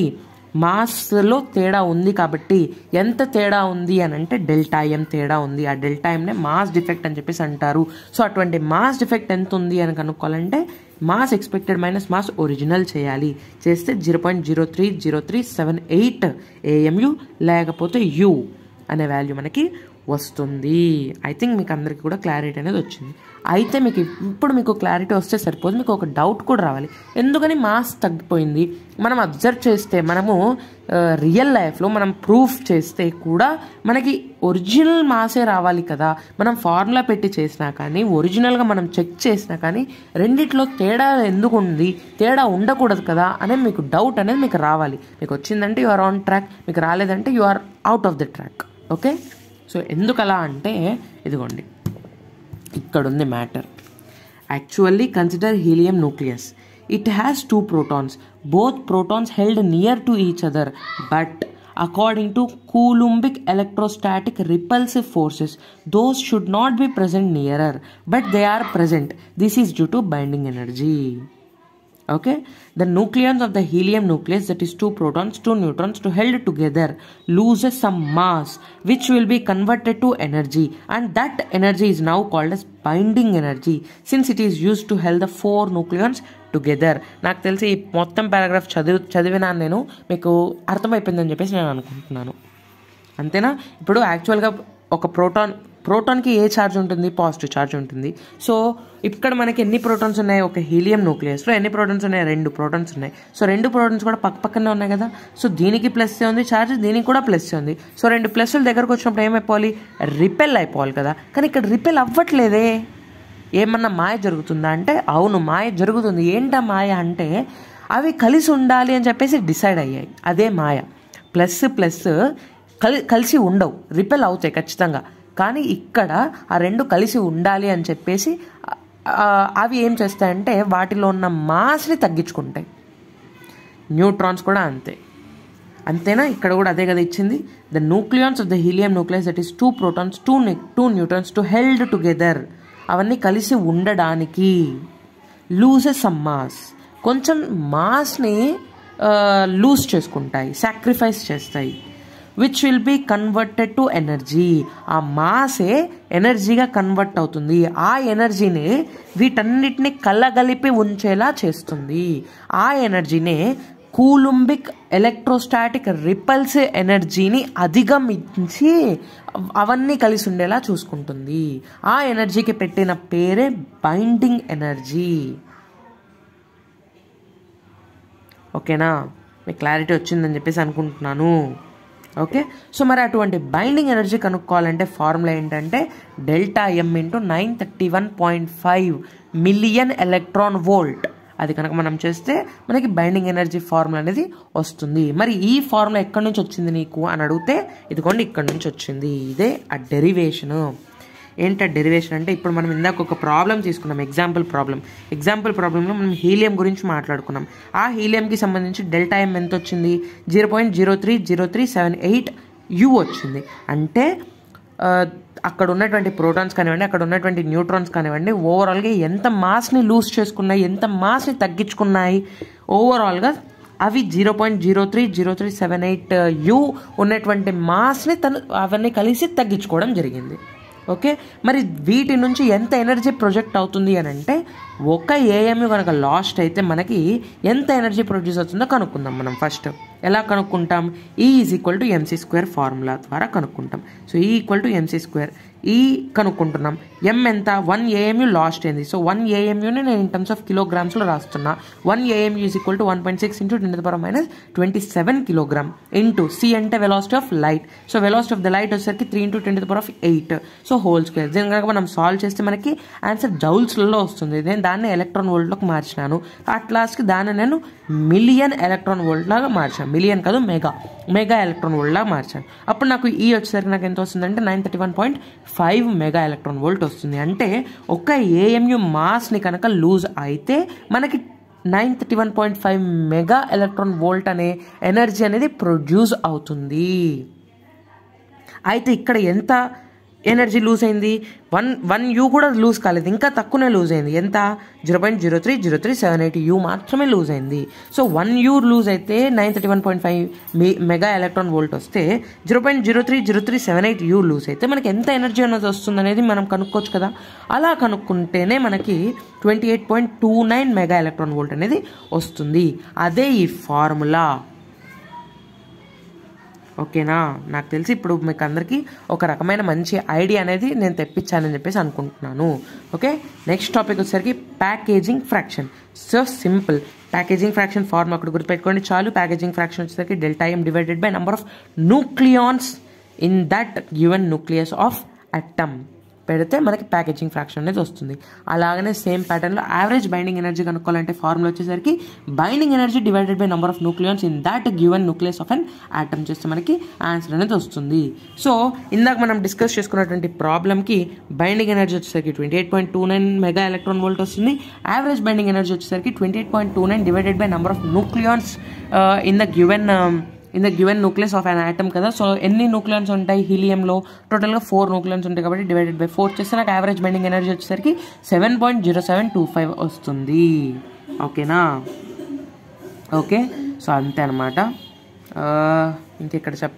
మాస్లో తేడా ఉంది కాబట్టి ఎంత తేడా ఉంది అని అంటే డెల్టా ఎం తేడా ఉంది ఆ డెల్టా ఎంనే మాస్ డిఫెక్ట్ అని చెప్పేసి అంటారు సో అటువంటి మాస్ డిఫెక్ట్ ఎంత ఉంది అని కనుక్కోవాలంటే mass expected minus mass original చేయాలి చేస్తే zero point zero three zero three seven eight AMU లేకపోతే యు అనే వాల్యూ మనకి వస్తుంది ఐ థింక్ మీకు అందరికీ కూడా క్లారిటీ అనేది వచ్చింది అయితే మీకు ఇప్పుడు మీకు క్లారిటీ వస్తే సరిపోదు మీకు ఒక డౌట్ కూడా రావాలి ఎందుకని మాస్ తగ్గిపోయింది మనం అబ్జర్వ్ చేస్తే మనము రియల్ లైఫ్లో మనం ప్రూఫ్ చేస్తే కూడా మనకి ఒరిజినల్ మాసే రావాలి కదా మనం ఫార్ములా పెట్టి చేసినా కానీ ఒరిజినల్గా మనం చెక్ చేసినా కానీ రెండిట్లో తేడా ఎందుకు ఉంది తేడా ఉండకూడదు కదా అనే మీకు డౌట్ అనేది మీకు రావాలి మీకు వచ్చిందంటే యు ఆర్ ఆన్ ట్రాక్ మీకు రాలేదంటే you are out of the track okay so ఎందుకు అలా అంటే ఇదిగోండి ఇక్కడ ఉంది matter actually consider helium nucleus it has two protons both protons held near to each other but according to coulombic electrostatic repulsive forces those should not be present nearer but they are present this is due to binding energy okay the nucleons of the helium nucleus that is two protons two neutrons to held together loses some mass which will be converted to energy and that energy is now called as binding energy since it is used to hold the four nucleons together నాకు తెలిసి ఈ మొత్తం paragraph చదివి చదివినాను నేను మీకు అర్థమైపోయిందని చెప్పేసి నేను అనుకుంటున్నాను అంతేనా ఇప్పుడు యాక్చువల్గా ఒక ప్రోటాన్ ప్రోటాన్కి ఏ ఛార్జ్ ఉంటుంది పాజిటివ్ ఛార్జ్ ఉంటుంది సో ఇక్కడ మనకి ఎన్ని ప్రోటాన్స్ ఉన్నాయి ఒక హీలియం న్యూక్లియస్లో ఎన్ని ప్రోటాన్స్ ఉన్నాయి రెండు ప్రోటాన్స్ ఉన్నాయి సో రెండు ప్రోటాన్స్ కూడా పక్క పక్కనే ఉన్నాయి కదా సో దీనికి ప్లస్ ఉంది ఛార్జ్ దీనికి కూడా ప్లస్ ఉంది సో రెండు ప్లస్ల దగ్గరకు వచ్చినప్పుడు ఏమైపోవాలి రిపెల్ అయిపోవాలి కదా కానీ ఇక్కడ రిపెల్ అవ్వట్లేదే ఏమన్నా మాయ జరుగుతుందా అంటే అవును మాయ జరుగుతుంది ఏంటా మాయ అంటే అవి కలిసి ఉండాలి అని చెప్పేసి డిసైడ్ అయ్యాయి అదే మాయ ప్లస్ ప్లస్ కలి కలిసి ఉండవు రిపెల్ అవుతాయి ఖచ్చితంగా కానీ ఇక్కడ ఆ రెండు కలిసి ఉండాలి అని చెప్పేసి ఆ, అవి ఏం చేస్తాయంటే వాటిలో ఉన్న మాస్ని తగ్గించుకుంటాయి న్యూట్రాన్స్ కూడా అంతే అంతేనా ఇక్కడ కూడా అదే కదా ఇచ్చింది the nucleons of the helium nucleus that is two protons two two neutrons to held together అవన్నీ కలిసి ఉండడానికి లూజెస్ సమ్ మాస్ కొంచెం మాస్ని లూజ్ చేసుకుంటాయి సాక్రిఫైస్ చేస్తాయి which will be converted to energy ఆ మాసే ఎనర్జీగా కన్వర్ట్ అవుతుంది ఆ ఎనర్జీని వీటన్నిటిని కలగలిపి ఉంచేలా చేస్తుంది ఆ ఎనర్జీనే కూలుంబిక్ ఎలక్ట్రోస్టాటిక్ రిపల్స్ ఎనర్జీని అధిగమించి అవన్నీ కలిసి ఉండేలా చూసుకుంటుంది ఆ ఎనర్జీకి పెట్టిన పేరే బైండింగ్ ఎనర్జీ ఓకేనా మీకు క్లారిటీ వచ్చిందని చెప్పేసి అనుకుంటున్నాను ఓకే సో మరి అటువంటి బైండింగ్ ఎనర్జీ కనుక్కోవాలంటే ఫార్ములా ఏంటంటే delta M into nine thirty one point five million electron volt అది కనుక మనం చేస్తే మనకి బైండింగ్ ఎనర్జీ ఫార్ములా అనేది వస్తుంది మరి ఈ ఫార్ములా ఎక్కడి నుంచి వచ్చింది నీకు అని అడిగితే ఇదిగోండి ఇక్కడ నుంచి వచ్చింది ఇదే ఆ డెరివేషను ఏంట డెరివేషన్ అంటే ఇప్పుడు మనం ఇందాక ఒక ప్రాబ్లం తీసుకున్నాం ఎగ్జాంపుల్ ప్రాబ్లం ఎగ్జాంపుల్ ప్రాబ్లంలో మనం హీలియం గురించి మాట్లాడుకున్నాం ఆ హీలియంకి సంబంధించి డెల్టా ఎం ఎంత వచ్చింది zero point zero three zero three seven eight U వచ్చింది అంటే ఆ, అక్కడ ఉన్నటువంటి ప్రోటాన్స్ కానివ్వండి అక్కడ ఉన్నటువంటి న్యూట్రాన్స్ కానివ్వండి ఓవరాల్గా ఎంత మాస్ని లూజ్ చేసుకున్నాయి ఎంత మాస్ని తగ్గించుకున్నాయి ఓవరాల్గా అవి zero point zero three zero three seven eight U ఉన్నటువంటి మాస్ని తను అవన్నీ కలిసి తగ్గించుకోవడం జరిగింది ఓకే మరి వీటి నుంచి ఎంత ఎనర్జీ ప్రొజెక్ట్ అవుతుంది అని అంటే ఒక ఏఎంయు కనుక లాస్ట్ అయితే మనకి ఎంత ఎనర్జీ ప్రొడ్యూస్ అవుతుందో కనుక్కుందాం మనం ఫస్ట్ ఎలా కనుక్కుంటాం E is equal to MC square formula ద్వారా కనుక్కుంటాం so E equal to MC square E కనుక్కుంటున్నాం ఎం ఎంత వన్ ఏఎంయు లాస్ట్ అయింది సో వన్ ఏఎంయుని నేను ఇన్ టర్మ్స్ ఆఫ్ కిలోగ్రామ్స్లో రాస్తున్నా one AMU is equal to one point six into ten power minus twenty seven kilogram into C అంటే velocity of light so velocity of the light వచ్చేసరికి three into ten power of eight so whole square దీని కనుక మనం solve చేస్తే మనకి answer జౌల్స్లలో వస్తుంది నేను దాన్ని ఎలక్ట్రాన్ వోల్ట్లోకి మార్చినాను అట్ లాస్ట్కి దాన్ని నేను మిలియన్ ఎలక్ట్రాన్ వోల్ట్ లాగా మార్చాను మిలియన్ కాదు మెగా మెగా ఎలక్ట్రాన్ వోల్ట్ లాగా మార్చాను అప్పుడు నాకు ఈ వచ్చేసరికి నాకు ఎంత వస్తుందంటే nine thirty one point five mega electron volt వస్తుంది అంటే ఒక ఏఎంయు మాస్ని కనుక లూజ్ అయితే మనకి nine thirty one point five mega electron volt అనే ఎనర్జీ అనేది ప్రొడ్యూస్ అవుతుంది అయితే ఇక్కడ ఎంత ఎనర్జీ లూజ్ అయింది వన్ వన్ యూ కూడా లూజ్ కాలేదు ఇంకా తక్కువనే లూజ్ అయింది ఎంత zero point zero three zero three seven eight U మాత్రమే లూజ్ అయింది సో వన్ యూ లూజ్ అయితే nine thirty one point five mega electron volt వస్తే zero point zero three zero three seven eight U lose అయితే మనకి ఎంత energy అనేది వస్తుంది అనేది మనం కనుక్కోవచ్చు కదా అలా కనుక్కుంటేనే మనకి twenty eight point two nine mega electron volt అనేది వస్తుంది అదే ఈ ఫార్ములా ఓకేనా నాకు తెలిసి ఇప్పుడు మీకు అందరికీ ఒక రకమైన మంచి ఐడియా అనేది నేను తెప్పించానని చెప్పేసి అనుకుంటున్నాను ఓకే నెక్స్ట్ టాపిక్ వచ్చేసరికి packaging fraction so simple packaging fraction form అక్కడ గుర్తుపెట్టుకోండి చాలు ప్యాకేజింగ్ ఫ్రాక్షన్ వచ్చేసరికి delta M divided by number of nucleons in that given nucleus of atom పెడితే మనకి ప్యాకేజింగ్ ఫ్రాక్షన్ అనేది వస్తుంది అలాగనే సేమ్ ప్యాటర్న్లో యావరేజ్ బైండింగ్ ఎనర్జీ కనుక్కోవాలంటే ఫార్ములా వచ్చేసరికి binding energy divided by number of nucleons in that given nucleus of an atom చేస్తే మనకి ఆన్సర్ అనేది వస్తుంది సో ఇందాక మనం డిస్కస్ చేసుకున్నటువంటి ప్రాబ్లమ్కి బైండింగ్ ఎనర్జీ వచ్చేసరికి twenty eight point two nine mega electron volt వస్తుంది యావరేజ్ బైండింగ్ ఎనర్జీ వచ్చేసరికి twenty eight point two nine divided by number of nucleons in the given in the given nucleus of an atom కదా so ఎన్ని nucleons ఉంటాయి హీలియంలో టోటల్గా four nucleons ఉంటాయి కాబట్టి divided by four చేస్తే నాకు యావరేజ్ బైండింగ్ ఎనర్జీ వచ్చేసరికి seven point zero seven two five వస్తుంది ఓకేనా ఓకే సో అంతే అనమాట ఇంకెక్కడ చెప్ప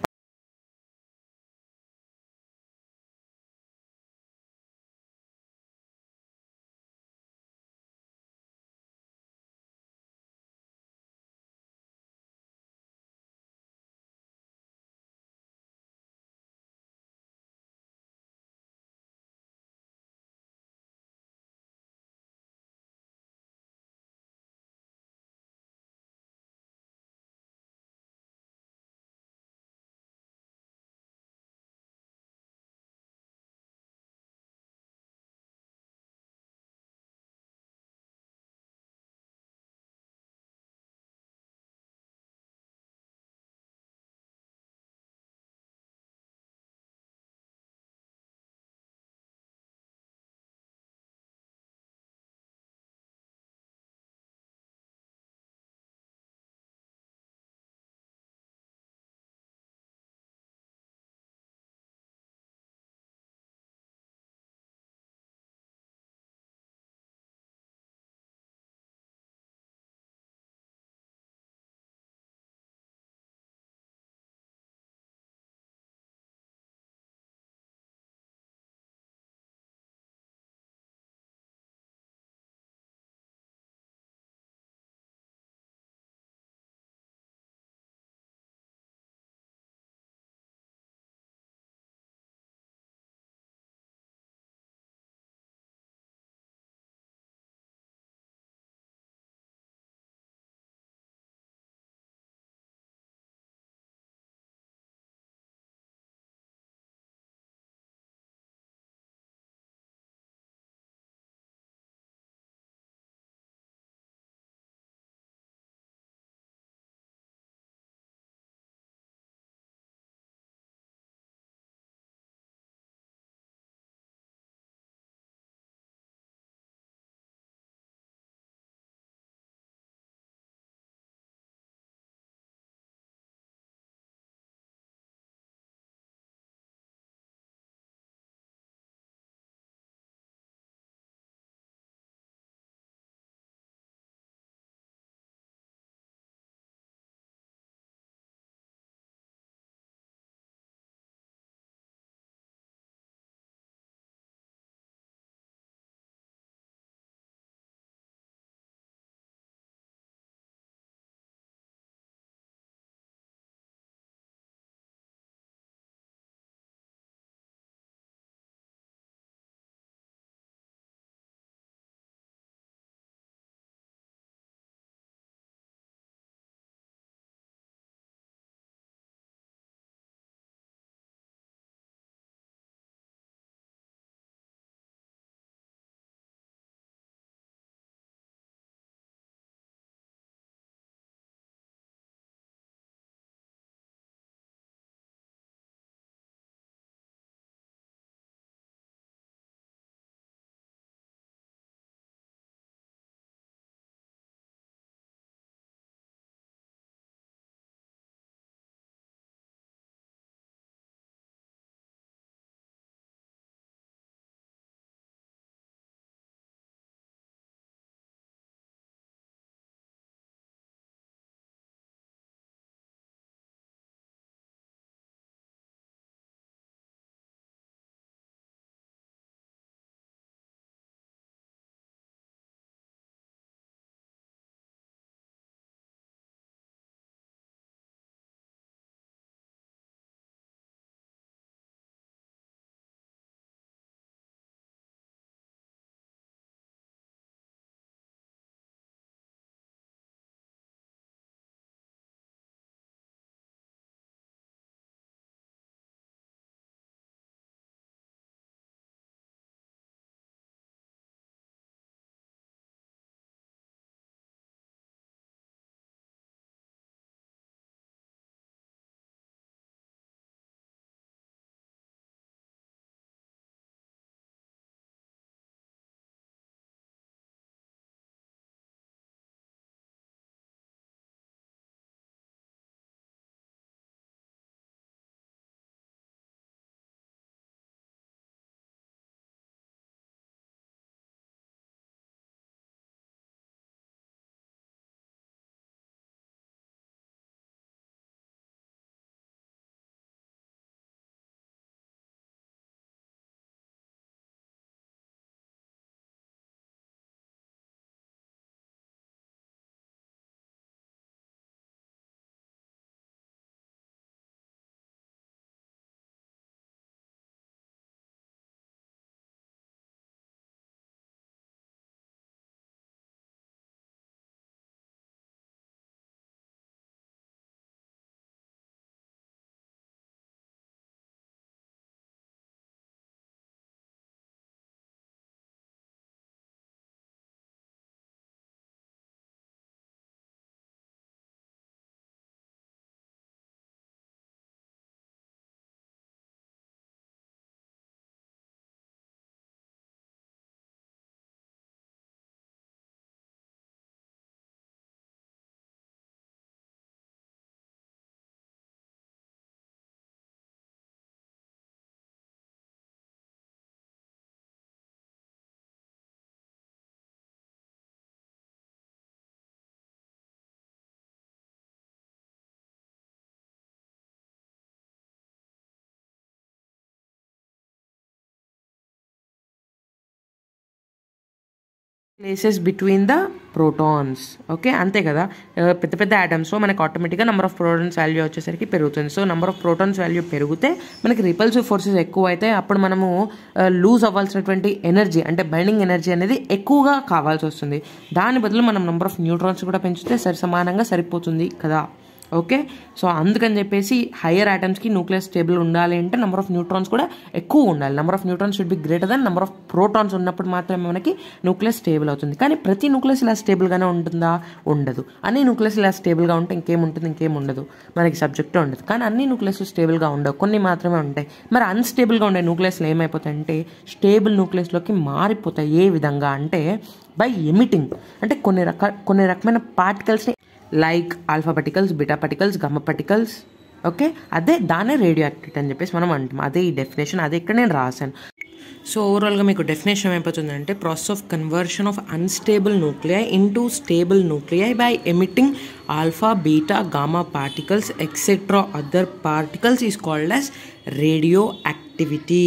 places between the protons okay అంతే కదా ఆ, పెద్ద పెద్ద ఆటమ్స్లో మనకి ఆటోమేటిక్గా నెంబర్ ఆఫ్ ప్రోటాన్స్ వాల్యూ వచ్చేసరికి పెరుగుతుంది so number of protons value పెరిగితే మనకి రిపల్సివ్ ఫోర్సెస్ ఎక్కువ అయితే అప్పుడు మనము లూజ్ అవ్వాల్సినటువంటి ఎనర్జీ అంటే బైండింగ్ ఎనర్జీ అనేది ఎక్కువగా కావాల్సి వస్తుంది దాని బదులు మనం నెంబర్ ఆఫ్ న్యూట్రాన్స్ కూడా పెంచితే సరి సమానంగా సరిపోతుంది కదా ఓకే సో అందుకని చెప్పేసి హయ్యర్ ఐటమ్స్కి న్యూక్లియస్ స్టేబుల్ ఉండాలి అంటే నెంబర్ ఆఫ్ న్యూట్రాన్స్ కూడా ఎక్కువ ఉండాలి number of neutrons should be greater then number of protons ఉన్నప్పుడు మాత్రమే మనకి న్యూక్లియస్ స్టేబుల్ అవుతుంది కానీ ప్రతి న్యూక్లియస్ ఇలా స్టేబుల్గానే ఉంటుందా ఉండదు అన్ని న్యూక్లియస్ ఇలా స్టేబుల్గా ఉంటే ఇంకేం ఉంటుంది ఇంకేం ఉండదు మనకి సబ్జెక్ట్ ఉండదు కానీ అన్ని న్యూక్లియస్ స్టేబుల్గా ఉండవు కొన్ని మాత్రమే ఉంటాయి మరి అన్స్టేబుల్గా ఉండే న్యూక్లియస్లు ఏమైపోతాయంటే స్టేబుల్ న్యూక్లియస్లోకి మారిపోతాయి ఏ విధంగా అంటే బై ఎమిటింగ్ అంటే కొన్ని రకాల కొన్ని రకమైన పార్టికల్స్ని like alpha particles beta particles gamma particles okay అదే దానే రేడియో యాక్టివిటీ అని చెప్పేసి మనం అంటాం అదే ఈ డెఫినేషన్ అదే ఇక్కడ నేను రాశాను సో ఓవరాల్గా మీకు డెఫినేషన్ ఏమైపోతుందంటే process of conversion of unstable nuclei into stable nuclei by emitting alpha beta gamma particles etcetera other particles is called as radio activity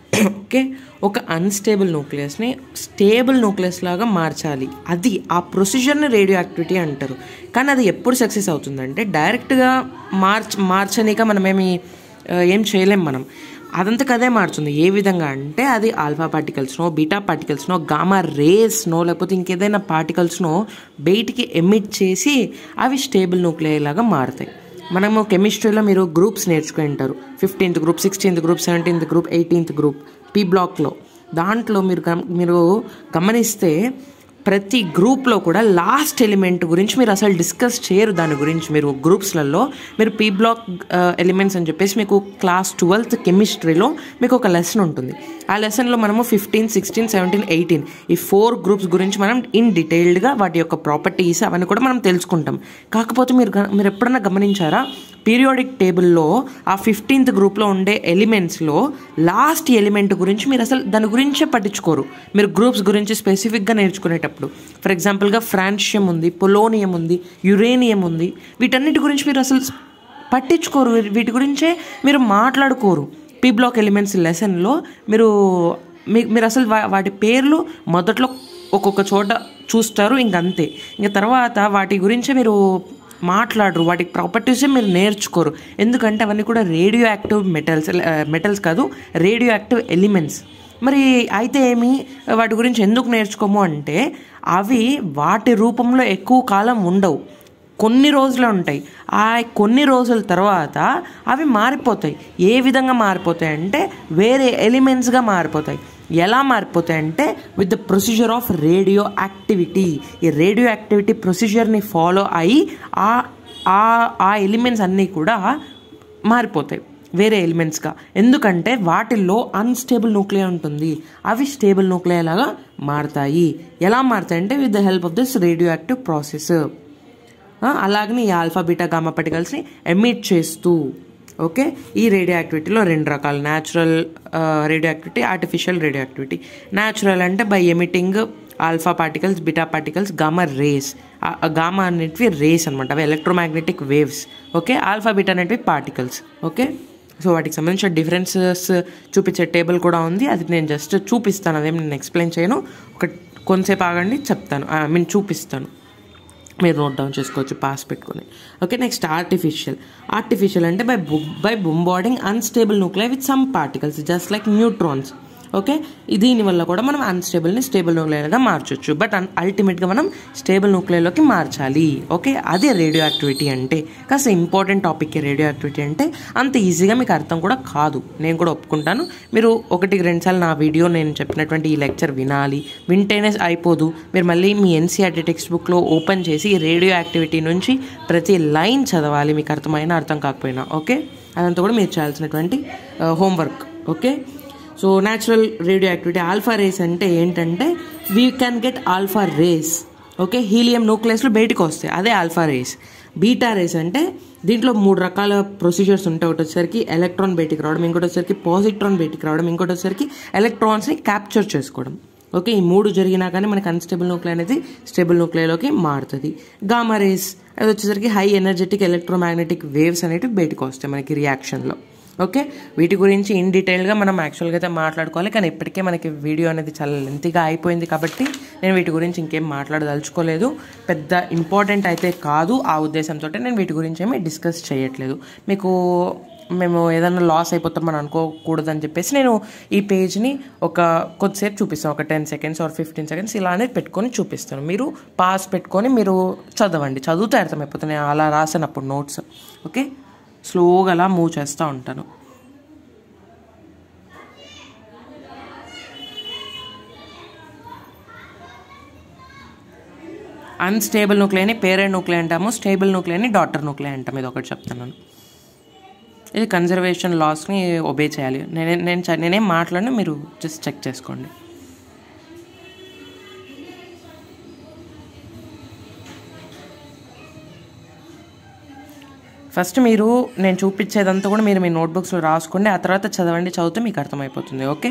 okay ఒక అన్స్టేబుల్ న్యూక్లియస్ని స్టేబుల్ న్యూక్లియస్ లాగా మార్చాలి అది ఆ ప్రొసీజర్ని రేడియో యాక్టివిటీ అంటారు కానీ అది ఎప్పుడు సక్సెస్ అవుతుందంటే డైరెక్ట్గా మార్చ్ మార్చనీక మనమేమి ఆ, ఏం చేయలేం మనం అదంతకు అదే మారుతుంది ఏ విధంగా అంటే అది ఆల్ఫా పార్టికల్స్నో బీటా పార్టికల్స్నో గామా రేస్నో లేకపోతే ఇంకేదైనా పార్టికల్స్నో బయటికి ఎమిట్ చేసి అవి స్టేబుల్ న్యూక్లియర్ లాగా మారుతాయి మనము కెమిస్ట్రీలో మీరు గ్రూప్స్ నేర్చుకుని ఉంటారు fifteenth group sixteenth group seventeenth group eighteenth group P బ్లాక్లో దాంట్లో మీరు గమ- మీరు గమనిస్తే ప్రతి గ్రూప్లో కూడా లాస్ట్ ఎలిమెంట్ గురించి మీరు అసలు డిస్కస్ చేయరు దాని గురించి మీరు గ్రూప్స్లలో మీరు పీ బ్లాక్ ఎలిమెంట్స్ అని చెప్పేసి మీకు క్లాస్ ట్వెల్త్ కెమిస్ట్రీలో మీకు ఒక లెసన్ ఉంటుంది ఆ లెసన్లో మనము ఫిఫ్టీన్ సిక్స్టీన్ సెవెంటీన్ ఎయిటీన్ ఈ ఫోర్ గ్రూప్స్ గురించి మనం ఇన్ డీటెయిల్డ్గా వాటి యొక్క ప్రాపర్టీస్ అవన్నీ కూడా మనం తెలుసుకుంటాం కాకపోతే మీరు గ- మీరు ఎప్పుడన్నా గమనించారా పీరియాడిక్ టేబుల్లో ఆ ఫిఫ్టీన్త్ గ్రూప్లో ఉండే ఎలిమెంట్స్లో లాస్ట్ ఎలిమెంట్ గురించి మీరు అసలు దాని గురించే పట్టించుకోరు మీరు గ్రూప్స్ గురించి స్పెసిఫిక్గా నేర్చుకునేటప్పుడు ఫర్ ఎగ్జాంపుల్గా ఫ్రాన్షియం ఉంది పొలోనియం ఉంది యురేనియం ఉంది వీటన్నిటి గురించి మీరు అసలు పట్టించుకోరు వీ- వీటి గురించే మీరు మాట్లాడుకోరు పీ బ్లాక్ ఎలిమెంట్స్ లెసన్లో మీరు మీ మీరు అసలు వా- వాటి పేర్లు మొదట్లో ఒక్కొక్క చోట చూస్తారు ఇంకంతే ఇంక తర్వాత వాటి గురించే మీరు మాట్లాడరు వాటి ప్రాపర్టీసే మీరు నేర్చుకోరు ఎందుకంటే అవన్నీ కూడా రేడియో యాక్టివ్ మెటల్స్ మెటల్స్ కాదు రేడియో యాక్టివ్ ఎలిమెంట్స్ మరి అయితే ఏమి వాటి గురించి ఎందుకు నేర్చుకోము అంటే అవి వాటి రూపంలో ఎక్కువ కాలం ఉండవు కొన్ని రోజులే ఉంటాయి ఆ కొన్ని రోజుల తర్వాత అవి మారిపోతాయి ఏ విధంగా మారిపోతాయి అంటే వేరే ఎలిమెంట్స్గా మారిపోతాయి ఎలా మారిపోతాయి అంటే with the procedure of radio activity ఈ రేడియో యాక్టివిటీ ప్రొసీజర్ని ఫాలో అయ్యి ఆ ఆ ఆ ఎలిమెంట్స్ అన్నీ కూడా మారిపోతాయి వేరే ఎలిమెంట్స్గా ఎందుకంటే వాటిల్లో అన్స్టేబుల్ న్యూక్లియర్ ఉంటుంది అవి స్టేబుల్ న్యూక్లియర్ లాగా మారుతాయి ఎలా మారుతాయి అంటే with the help of this radio active process అలాగనే ఈ ఆల్ఫా బీటా గామా పార్టికల్స్ని ఎమిట్ చేస్తూ ఓకే ఈ రేడియో యాక్టివిటీలో రెండు రకాలు natural radio activity artificial radio activity natural అంటే by emitting alpha particles beta particles gamma rays gamma అనేటివి రేస్ అనమాట అవి electromagnetic waves okay alpha beta అనేటివి పార్టికల్స్ ఓకే సో వాటికి సంబంధించిన డిఫరెన్సెస్ చూపించే టేబుల్ కూడా ఉంది అది నేను జస్ట్ చూపిస్తాను అదేం నేను ఎక్స్ప్లెయిన్ చేయను ఒక కొంతసేపు ఆగండి చెప్తాను ఐ మీన్ చూపిస్తాను మీరు నోట్ డౌన్ చేసుకోవచ్చు పాస్ పెట్టుకొని ఓకే నెక్స్ట్ ఆర్టిఫిషియల్ ఆర్టిఫిషియల్ అంటే by by bombarding unstable nuclear with some particles just like neutrons okay దీనివల్ల కూడా మనం అన్స్టేబుల్ని స్టేబుల్ న్యూక్లియర్గా మార్చొచ్చు బట్ అల్టిమేట్గా మనం స్టేబుల్ న్యూక్లియర్లోకి మార్చాలి ఓకే అదే రేడియో యాక్టివిటీ అంటే కాస్త ఇంపార్టెంట్ టాపిక్ రేడియో యాక్టివిటీ అంటే అంత ఈజీగా మీకు అర్థం కూడా కాదు నేను కూడా ఒప్పుకుంటాను మీరు ఒకటికి రెండుసార్లు నా వీడియో నేను చెప్పినటువంటి ఈ లెక్చర్ వినాలి వింటేనే అయిపోదు మీరు మళ్ళీ మీ ఎన్సీఆర్టీ టెక్స్ట్ బుక్లో ఓపెన్ చేసి ఈ రేడియో యాక్టివిటీ నుంచి ప్రతి లైన్ చదవాలి మీకు అర్థమైనా అర్థం కాకపోయినా ఓకే అదంతా కూడా మీరు చేయాల్సినటువంటి homework okay so natural radio activity alpha rays అంటే ఏంటంటే we can get alpha rays okay helium న్యూక్లియస్లు బయటకు వస్తాయి అదే ఆల్ఫా రేస్ బీటా రేస్ అంటే దీంట్లో మూడు రకాల ప్రొసీజర్స్ ఉంటాయి ఒకటి వచ్చేసరికి ఎలక్ట్రాన్ బయటికి రావడం ఇంకోటి వచ్చేసరికి పాజిట్రాన్ బయటికి రావడం ఇంకోటి వచ్చేసరికి ఎలక్ట్రాన్స్ని క్యాప్చర్ చేసుకోవడం ఓకే ఈ మూడు జరిగినా కానీ మనకి అన్స్టేబుల్ న్యూక్లియర్ అనేది స్టేబుల్ న్యూక్లియర్లోకి మారుతుంది గామా రేస్ అది వచ్చేసరికి హై ఎనర్జెటిక్ ఎలక్ట్రోమాగ్నెటిక్ వేవ్స్ అనేవి బయటకు వస్తాయి మనకి రియాక్షన్లో ఓకే వీటి గురించి ఇన్ డీటెయిల్గా మనం యాక్చువల్గా అయితే మాట్లాడుకోవాలి కానీ ఇప్పటికే మనకి వీడియో అనేది చాలా లెంతీగా అయిపోయింది కాబట్టి నేను వీటి గురించి ఇంకేం మాట్లాడదలుచుకోలేదు పెద్ద ఇంపార్టెంట్ అయితే కాదు ఆ ఉద్దేశంతో నేను వీటి గురించి ఏమీ డిస్కస్ చేయట్లేదు మీకు మేము ఏదైనా లాస్ అయిపోతామని అనుకోకూడదని చెప్పేసి నేను ఈ పేజ్ని ఒక కొద్దిసేపు చూపిస్తాను ఒక ten seconds or fifteen seconds ఇలానే పెట్టుకొని చూపిస్తాను మీరు పాస్ పెట్టుకొని మీరు చదవండి చదివితే అర్థమైపోతుంది నేను అలా రాసినప్పుడు నోట్స్ ఓకే స్లోగా అలా మూవ్ చేస్తూ ఉంటాను అన్స్టేబుల్ న్యూక్లియని పేరెంట్ న్యూక్లియర్ అంటాము స్టేబుల్ న్యూక్లియని డాటర్ న్యూక్లియర్ అంటాం ఇది ఒకటి చెప్తున్నాను ఇది కన్జర్వేషన్ లాస్ని ఒబే చేయాలి నేనే నేను చ- నేనేం మాట్లాడినా మీరు జస్ట్ చెక్ చేసుకోండి ఫస్ట్ మీరు నేను చూపించేదంతా కూడా మీరు మీ నోట్బుక్స్లో రాసుకోండి ఆ తర్వాత చదవండి చదివితే మీకు అర్థమైపోతుంది ఓకే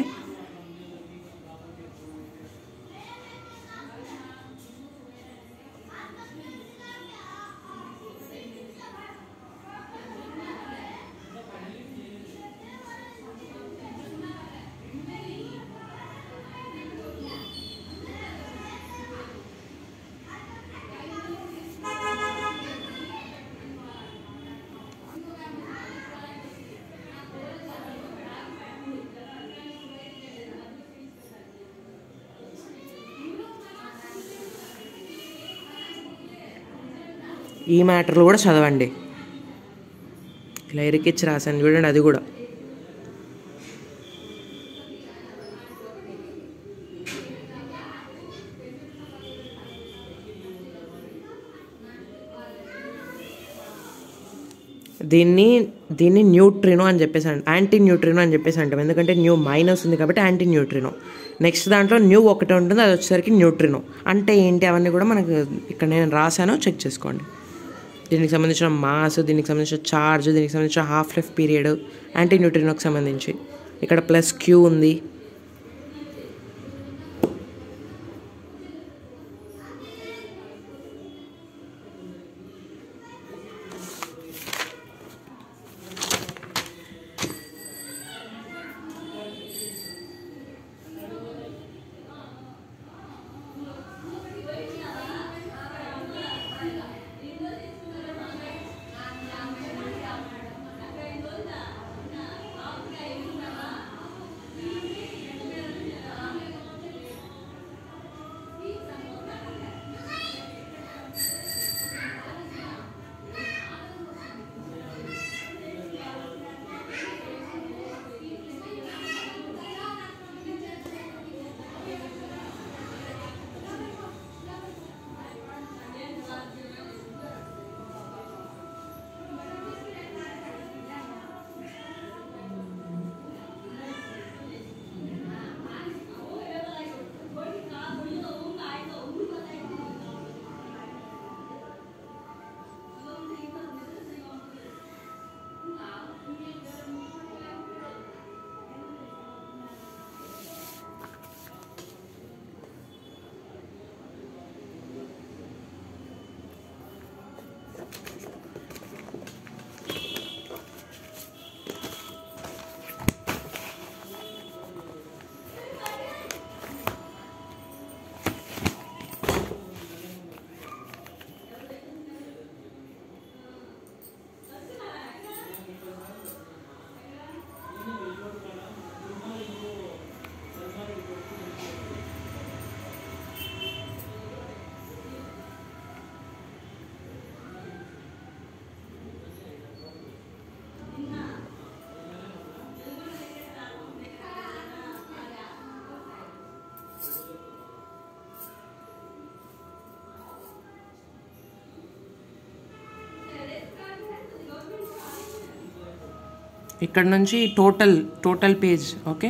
ఈ మ్యాటర్లు కూడా చదవండి ఇలా ఇరికిచ్చి రాశాను చూడండి అది కూడా దీన్ని దీన్ని న్యూట్రినో అని చెప్పేసి అంట యాంటీ న్యూట్రినో అని చెప్పేసి అంటాం ఎందుకంటే న్యూ మైనస్ ఉంది కాబట్టి యాంటీ న్యూట్రినో నెక్స్ట్ దాంట్లో న్యూ ఒకటి ఉంటుంది అది వచ్చేసరికి న్యూట్రినో అంటే ఏంటి అవన్నీ కూడా మనకు ఇక్కడ నేను రాశాను చెక్ చేసుకోండి దీనికి సంబంధించిన మాస్ దీనికి సంబంధించిన చార్జ్ దీనికి సంబంధించిన హాఫ్ లైఫ్ పీరియడ్ యాంటీ న్యూట్రినోకి సంబంధించి ఇక్కడ ప్లస్ క్యూ ఉంది ఇక్కడ నుంచి total total page okay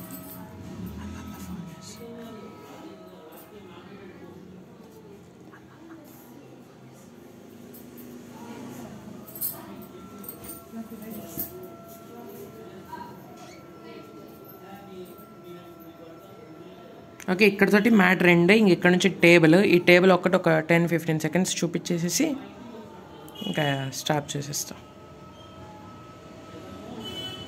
okay ఇక్కడతోటి మ్యాట్ రెండు ఇంక ఇక్కడ నుంచి టేబుల్ ఈ టేబుల్ ఒక్కటి ఒక టెన్ ఫిఫ్టీన్ సెకండ్స్ చూపించేసేసి ఇంకా స్టాప్ చేసేస్తాం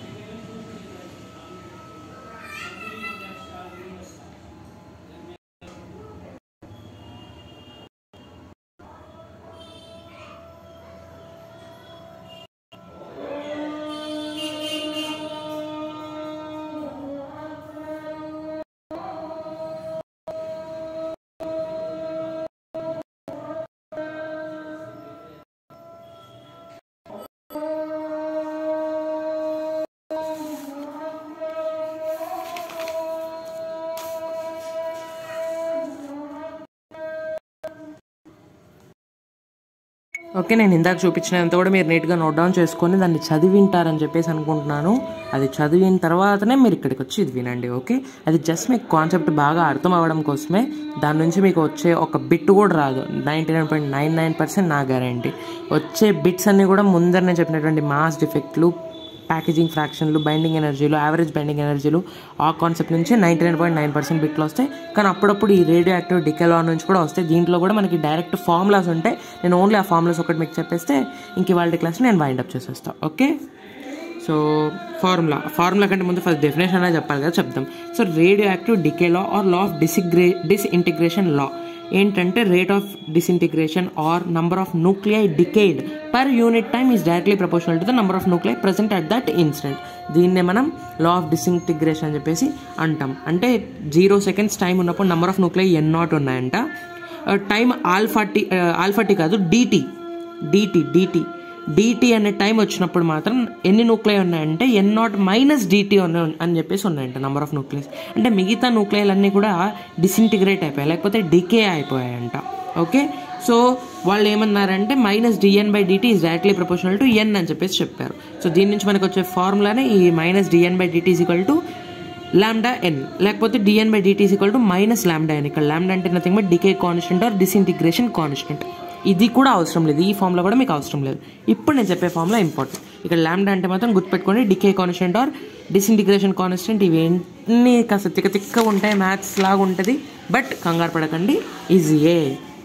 ఓకే నేను ఇందాక చూపించినంత కూడా మీరు నీట్గా నోట్ డౌన్ చేసుకొని దాన్ని చదివింటారని చెప్పేసి అనుకుంటున్నాను అది చదివిన తర్వాతనే మీరు ఇక్కడికి వచ్చి ఇది వినండి ఓకే అది జస్ట్ మీకు కాన్సెప్ట్ బాగా అర్థం అవ్వడం కోసమే దాని నుంచి మీకు వచ్చే ఒక బిట్ కూడా రాదు ninety nine point nine nine percent నా గ్యారంటీ వచ్చే బిట్స్ అన్నీ కూడా ముందరనే చెప్పినటువంటి mass డిఫెక్ట్లు packaging ఫ్రాక్షన్లు binding ఎనర్జీలు average binding ఎనర్జీలు ఆ కాన్సెప్ట్ నుంచి ninety nine point nine percent బిట్లు వస్తాయి కానీ అప్పుడప్పుడు ఈ రేడియో యాక్టివ్ డికెలా నుంచి కూడా వస్తాయి దీంట్లో కూడా మనకి డైరెక్ట్ ఫార్ములాస్ ఉంటాయి నేను ఓన్లీ ఆ ఫార్ములాస్ ఒకటి మీకు చెప్పేస్తే ఇంక ఇవాళ క్లాస్ నేను వైండ్ అప్ చేసేస్తాను ఓకే సో ఫార్ములా ఫార్ములా కంటే ముందు ఫస్ట్ డెఫినేషన్ అనేది చెప్పాలి కదా చెప్దాం so radio active decay law or law of డిసిగ్రే డిస్ఇంటిగ్రేషన్ లా ఏంటంటే rate of disintegration or number of nuclei decayed per unit time is directly proportional to the number of nuclei present at that instant దీన్నే మనం law of disintegration అని చెప్పేసి అంటాం అంటే zero seconds time ఉన్నప్పుడు number of nuclei N naught ఉన్నాయంట time alpha T alpha T కాదు DT DT DT DT అనే టైం వచ్చినప్పుడు మాత్రం ఎన్ని న్యూక్లియై ఉన్నాయంటే ఎన్ నాట్ మైనస్ డీటీ ఉన్నాయి అని చెప్పేసి ఉన్నాయంట నెంబర్ ఆఫ్ న్యూక్లియస్ అంటే మిగతా న్యూక్లియలు అన్నీ కూడా డిసింటిగ్రేట్ అయిపోయాయి లేకపోతే డికే అయిపోయాయంట ఓకే సో వాళ్ళు ఏమన్నారంటే minus DN by DT is directly proportional to N అని చెప్పేసి చెప్పారు సో దీని నుంచి మనకు వచ్చే ఫార్ములానే ఈ minus DN by DT is equal to lambda N లేకపోతే DN by DT is equal to minus lambda N ఇక్కడ లామ్డా అంటే nothing but decay constant or disintegration constant ఇది కూడా అవసరం లేదు ఈ ఫామ్లో కూడా మీకు అవసరం లేదు ఇప్పుడు నేను చెప్పే ఫామ్లో ఇంపార్టెంట్ ఇక్కడ ల్యాండా అంటే మాత్రం గుర్తుపెట్టుకోండి decay constant or disintegration constant ఇవి ఎన్ని కాస్త తిక్క తిక్కగా ఉంటాయి మ్యాథ్స్ లాగా ఉంటుంది బట్ కంగారు పడకండి ఈజీయే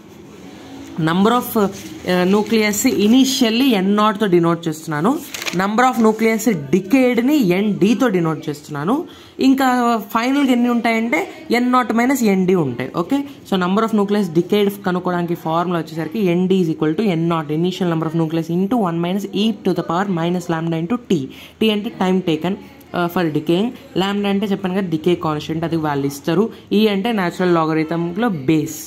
number of nucleus initially N నాట్తో డినోట్ చేస్తున్నాను నంబర్ ఆఫ్ న్యూక్లియస్ డికేడ్ని ఎన్ డీతో డినోట్ చేస్తున్నాను ఇంకా ఫైనల్గా ఎన్ని ఉంటాయంటే ఎన్ నాట్ మైనస్ ఎన్డి ఉంటాయి okay so number of nucleus decayed కనుక్కోవడానికి ఫార్ములా వచ్చేసరికి ND is equal to N naught initial number of nucleus into one minus E to the power minus lambda into T T అంటే time taken for decaying lambda అంటే చెప్పాను కదా decay constant అది వాళ్ళు ఇస్తారు E అంటే natural లాగరిథంలో base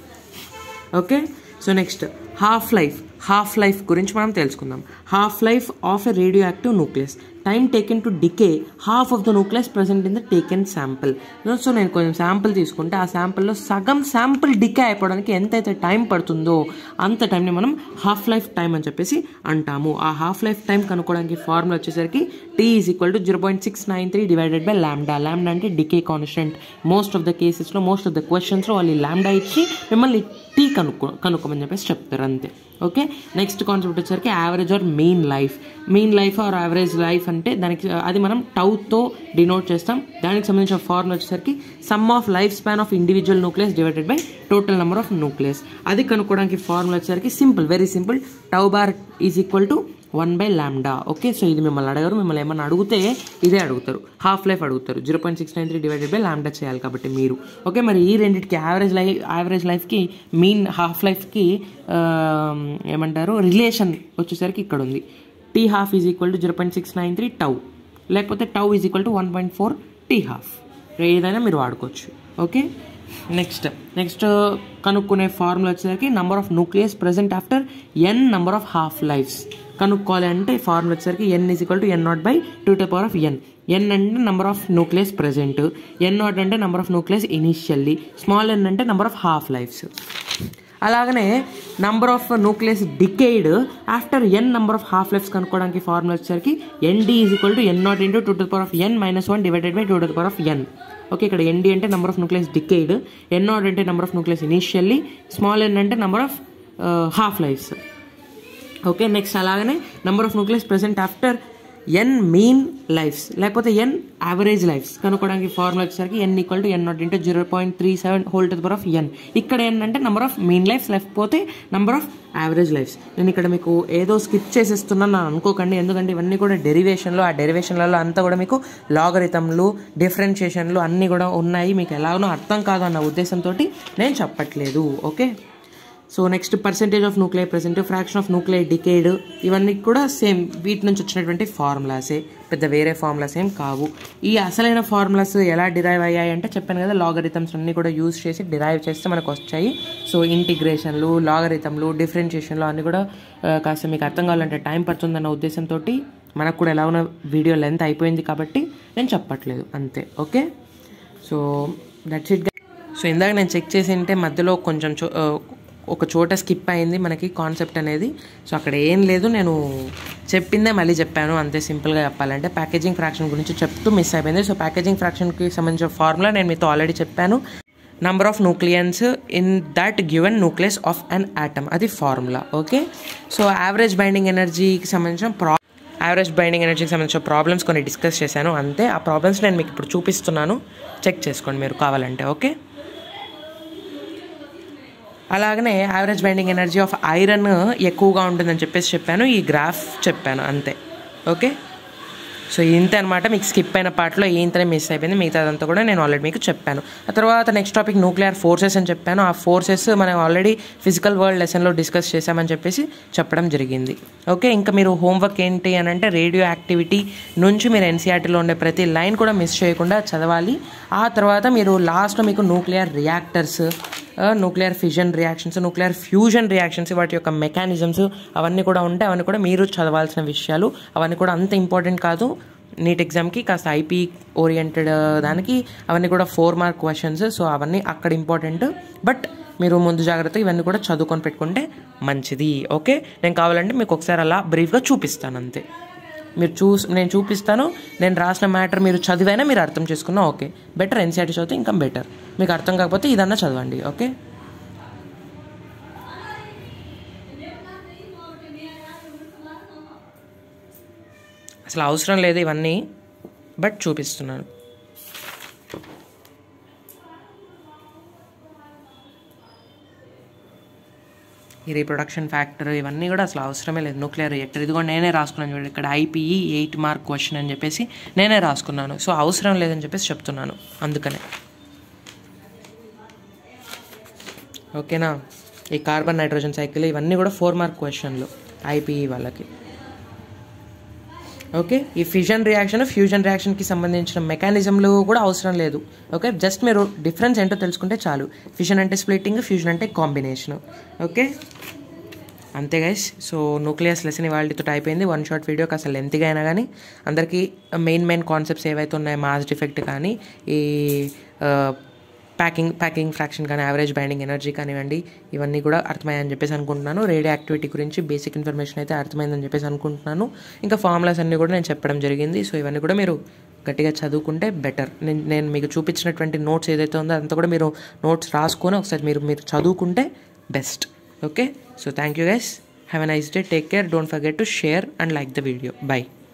okay so next half life half life గురించి మనం తెలుసుకుందాం half life of a radio active nucleus time taken to decay half of the nucleus present in the taken sample so నేను కొంచెం sample తీసుకుంటే ఆ శాంపుల్లో సగం sample decay అయిపోవడానికి ఎంతైతే టైం పడుతుందో అంత టైంని మనం హాఫ్ లైఫ్ టైం అని చెప్పేసి అంటాము ఆ హాఫ్ లైఫ్ టైం కనుక్కోవడానికి ఫార్ములా వచ్చేసరికి T is equal to zero point six nine three divided by lambda lambda అంటే decay constant most of the కేసెస్లో మోస్ట్ ఆఫ్ ద క్వశ్చన్స్లో వాళ్ళు ల్యాండా ఇచ్చి మిమ్మల్ని టీ కనుక్కో కనుక్కోమని చెప్పేసి చెప్తారు అంతే ఓకే నెక్స్ట్ కాన్సెప్ట్ వచ్చేసరికి average or mean life mean life or average life అంటే దానికి అది మనం టౌతో డినోట్ చేస్తాం దానికి సంబంధించిన ఫార్ములా వచ్చేసరికి sum of life span of individual nucleus divided by total number of nucleus అది కనుక్కోవడానికి ఫార్ములా వచ్చేసరికి simple very simple tau bar is equal to one by lambda okay so ఇది మిమ్మల్ని అడగరు మిమ్మల్ని ఏమన్నా అడిగితే ఇదే అడుగుతారు హాఫ్ లైఫ్ అడుగుతారు zero point six nine three divided by lambda చేయాలి కాబట్టి మీరు ఓకే మరి ఈ రెండింటికి యావరేజ్ లైఫ్ యావరేజ్ లైఫ్కి మీన్ హాఫ్ లైఫ్కి ఏమంటారు రిలేషన్ వచ్చేసరికి ఇక్కడ ఉంది T half is equal to zero point six nine three tau లేకపోతే tau is equal to one point four T half ఏదైనా మీరు వాడుకోవచ్చు ఓకే నెక్స్ట్ నెక్స్ట్ కనుక్కునే ఫార్ములా వచ్చేసరికి number of nucleus present after N number of half lives కనుక్కోవాలి అంటే formula వచ్చేసరికి N is equal to N naught by two to power of N N అంటే number of nucleus present N naught అంటే number of nucleus initially small N అంటే number of half lives అలాగనే number of nucleus decayed after N number of half lives కనుక్కోవడానికి formula వచ్చేసరికి ND is equal to N naught into two to power of N minus one divided by two to power of N okay ఇక్కడ N D అంటే number of nucleus decayed N naught అంటే number of nucleus initially small N అంటే number of half lives okay next అలాగనే number of nucleus present after N mean lives లేకపోతే N average lives కనుక్కోవడానికి formula వచ్చేసరికి N equal to N naught into zero point three seven whole to power of N ఇక్కడ ఏంటంటే number of mean lives లేకపోతే number of average lives నేను ఇక్కడ మీకు ఏదో స్కిప్ చేసేస్తున్నాను అని అనుకోకండి ఎందుకంటే ఇవన్నీ కూడా డెరివేషన్లో ఆ డెరివేషన్లలో అంతా కూడా మీకు లాగరిథంలు డిఫరెన్షియేషన్లు అన్నీ కూడా ఉన్నాయి మీకు ఎలాగనో అర్థం కాదు అన్న ఉద్దేశంతో నేను చెప్పట్లేదు okay so next percentage of nuclear present fraction of nuclear decayed ఇవన్నీ కూడా సేమ్ వీటి నుంచి వచ్చినటువంటి ఫార్ములాసే పెద్ద వేరే ఫార్ములాస్ ఏం కావు ఈ అసలైన ఫార్ములాస్ ఎలా డిరైవ్ అయ్యాయి అంటే చెప్పాను కదా లాగరిథమ్స్ అన్ని కూడా యూజ్ చేసి డిరైవ్ చేస్తే మనకు వచ్చాయి సో ఇంటిగ్రేషన్లు లాగరిథంలు డిఫరెన్షియేషన్లు అన్నీ కూడా ఆ, కాస్త మీకు అర్థం కావాలంటే టైం పడుతుందన్న ఉద్దేశంతో మనకు కూడా ఎలా ఉన్న వీడియో లెంత్ అయిపోయింది కాబట్టి నేను చెప్పట్లేదు అంతే okay so that's it so ఇందాక నేను చెక్ చేసి ఉంటే మధ్యలో కొంచెం చో- ఆ, ఒక చోట స్కిప్ అయింది మనకి కాన్సెప్ట్ అనేది సో అక్కడ ఏం లేదు నేను చెప్పిందే మళ్ళీ చెప్పాను అంతే సింపుల్గా చెప్పాలంటే ప్యాకేజింగ్ ఫ్రాక్షన్ గురించి చెప్తూ మిస్ అయిపోయింది సో ప్యాకేజింగ్ ఫ్రాక్షన్కి సంబంధించిన ఫార్ములా నేను మీతో ఆల్రెడీ చెప్పాను number of nucleons in that given nucleus of an atom అది formula okay so average binding ఎనర్జీకి సంబంధించిన ప్రా యావరేజ్ బైండింగ్ ఎనర్జీకి సంబంధించిన ప్రాబ్లమ్స్ కొన్ని డిస్కస్ చేశాను అంతే ఆ ప్రాబ్లమ్స్ నేను మీకు ఇప్పుడు చూపిస్తున్నాను చెక్ చేసుకోండి మీరు కావాలంటే ఓకే అలాగనే average binding energy of iron ఎక్కువగా ఉంటుందని చెప్పేసి చెప్పాను ఈ గ్రాఫ్ చెప్పాను అంతే ఓకే సో ఇంత అనమాట మీకు స్కిప్ అయిన పార్ట్లో ఇంతనే మిస్ అయిపోయింది మిగతాదంతా కూడా నేను ఆల్రెడీ మీకు చెప్పాను ఆ తర్వాత నెక్స్ట్ టాపిక్ న్యూక్లియర్ ఫోర్సెస్ అని చెప్పాను ఆ ఫోర్సెస్ మనం ఆల్రెడీ ఫిజికల్ వరల్డ్ లెసన్లో డిస్కస్ చేశామని చెప్పేసి చెప్పడం జరిగింది ఓకే ఇంకా మీరు హోంవర్క్ ఏంటి అని అంటే రేడియో యాక్టివిటీ నుంచి మీరు ఎన్సీఆర్టీలో ఉండే ప్రతి లైన్ కూడా మిస్ చేయకుండా చదవాలి ఆ తర్వాత మీరు లాస్ట్లో మీకు nuclear reactors nuclear fission reactions nuclear fusion reactions వాటి యొక్క మెకానిజమ్స్ అవన్నీ కూడా ఉంటాయి అవన్నీ కూడా మీరు చదవాల్సిన విషయాలు అవన్నీ కూడా అంత ఇంపార్టెంట్ కాదు నీట్ ఎగ్జామ్కి కాస్త ఐపీ ఓరియంటెడ్ దానికి అవన్నీ కూడా ఫోర్ మార్క్ క్వశ్చన్స్ సో అవన్నీ అక్కడ ఇంపార్టెంట్ బట్ మీరు ముందు జాగ్రత్త ఇవన్నీ కూడా చదువుకొని పెట్టుకుంటే మంచిది ఓకే నేను కావాలంటే మీకు ఒకసారి అలా బ్రీఫ్గా చూపిస్తాను అంతే మీరు చూస్ నేను చూపిస్తాను నేను రాసిన మ్యాటర్ మీరు చదివైనా మీరు అర్థం చేసుకున్నా ఓకే బెటర్ ఎన్సీఆర్టీ చదివితే ఇంకా బెటర్ మీకు అర్థం కాకపోతే ఇదన్నా చదవండి ఓకే అసలు అవసరం లేదు ఇవన్నీ బట్ చూపిస్తున్నాను ఈ రీప్రొడక్షన్ ఫ్యాక్టర్ ఇవన్నీ కూడా అసలు అవసరమే లేదు న్యూక్లియర్ రియాక్టర్ ఇది కూడా నేనే రాసుకున్నాను చూడండి ఇక్కడ ఐపీఈ ఎయిట్ మార్క్ క్వశ్చన్ అని చెప్పేసి నేనే రాసుకున్నాను సో అవసరం లేదని చెప్పేసి చెప్తున్నాను అందుకనే ఓకేనా ఈ కార్బన్ నైట్రోజన్ సైకిల్ ఇవన్నీ కూడా ఫోర్ మార్క్ క్వశ్చన్లు ఐపీఈ వాళ్ళకి ఓకే ఈ ఫ్యూజన్ రియాక్షన్ ఫ్యూజన్ రియాక్షన్కి సంబంధించిన మెకానిజంలు కూడా అవసరం లేదు ఓకే జస్ట్ మీరు డిఫరెన్స్ ఏంటో తెలుసుకుంటే చాలు ఫ్యూజన్ అంటే స్ప్లిట్టింగ్ ఫ్యూజన్ అంటే కాంబినేషన్ ఓకే అంతే గైస్ సో న్యూక్లియస్ లెసన్ వాళ్ళతో అయిపోయింది వన్ షార్ట్ వీడియోకి అసలు లెంత్గా అయినా కానీ అందరికీ మెయిన్ మెయిన్ కాన్సెప్ట్స్ ఏవైతే ఉన్నాయో మాస్ డిఫెక్ట్ కానీ ఈ ప్యాకింగ్ ప్యాకింగ్ ఫ్రాక్షన్ కానీ యావరేజ్ బైండింగ్ ఎనర్జీ కానివ్వండి ఇవన్నీ కూడా అర్థమయ్యాయని చెప్పేసి అనుకుంటున్నాను రేడియో యాక్టివిటీ గురించి బేసిక్ ఇన్ఫర్మేషన్ అయితే అర్థమైందని చెప్పేసి అనుకుంటున్నాను ఇంకా ఫార్ములాస్ అన్నీ కూడా నేను చెప్పడం జరిగింది సో ఇవన్నీ కూడా మీరు గట్టిగా చదువుకుంటే బెటర్ నేను నేను మీకు చూపించినటువంటి నోట్స్ ఏదైతే ఉందో అంతా కూడా మీరు నోట్స్ రాసుకొని ఒకసారి మీరు మీరు చదువుకుంటే best okay so thank you guys have a nice day take care don't forget to share and like the video by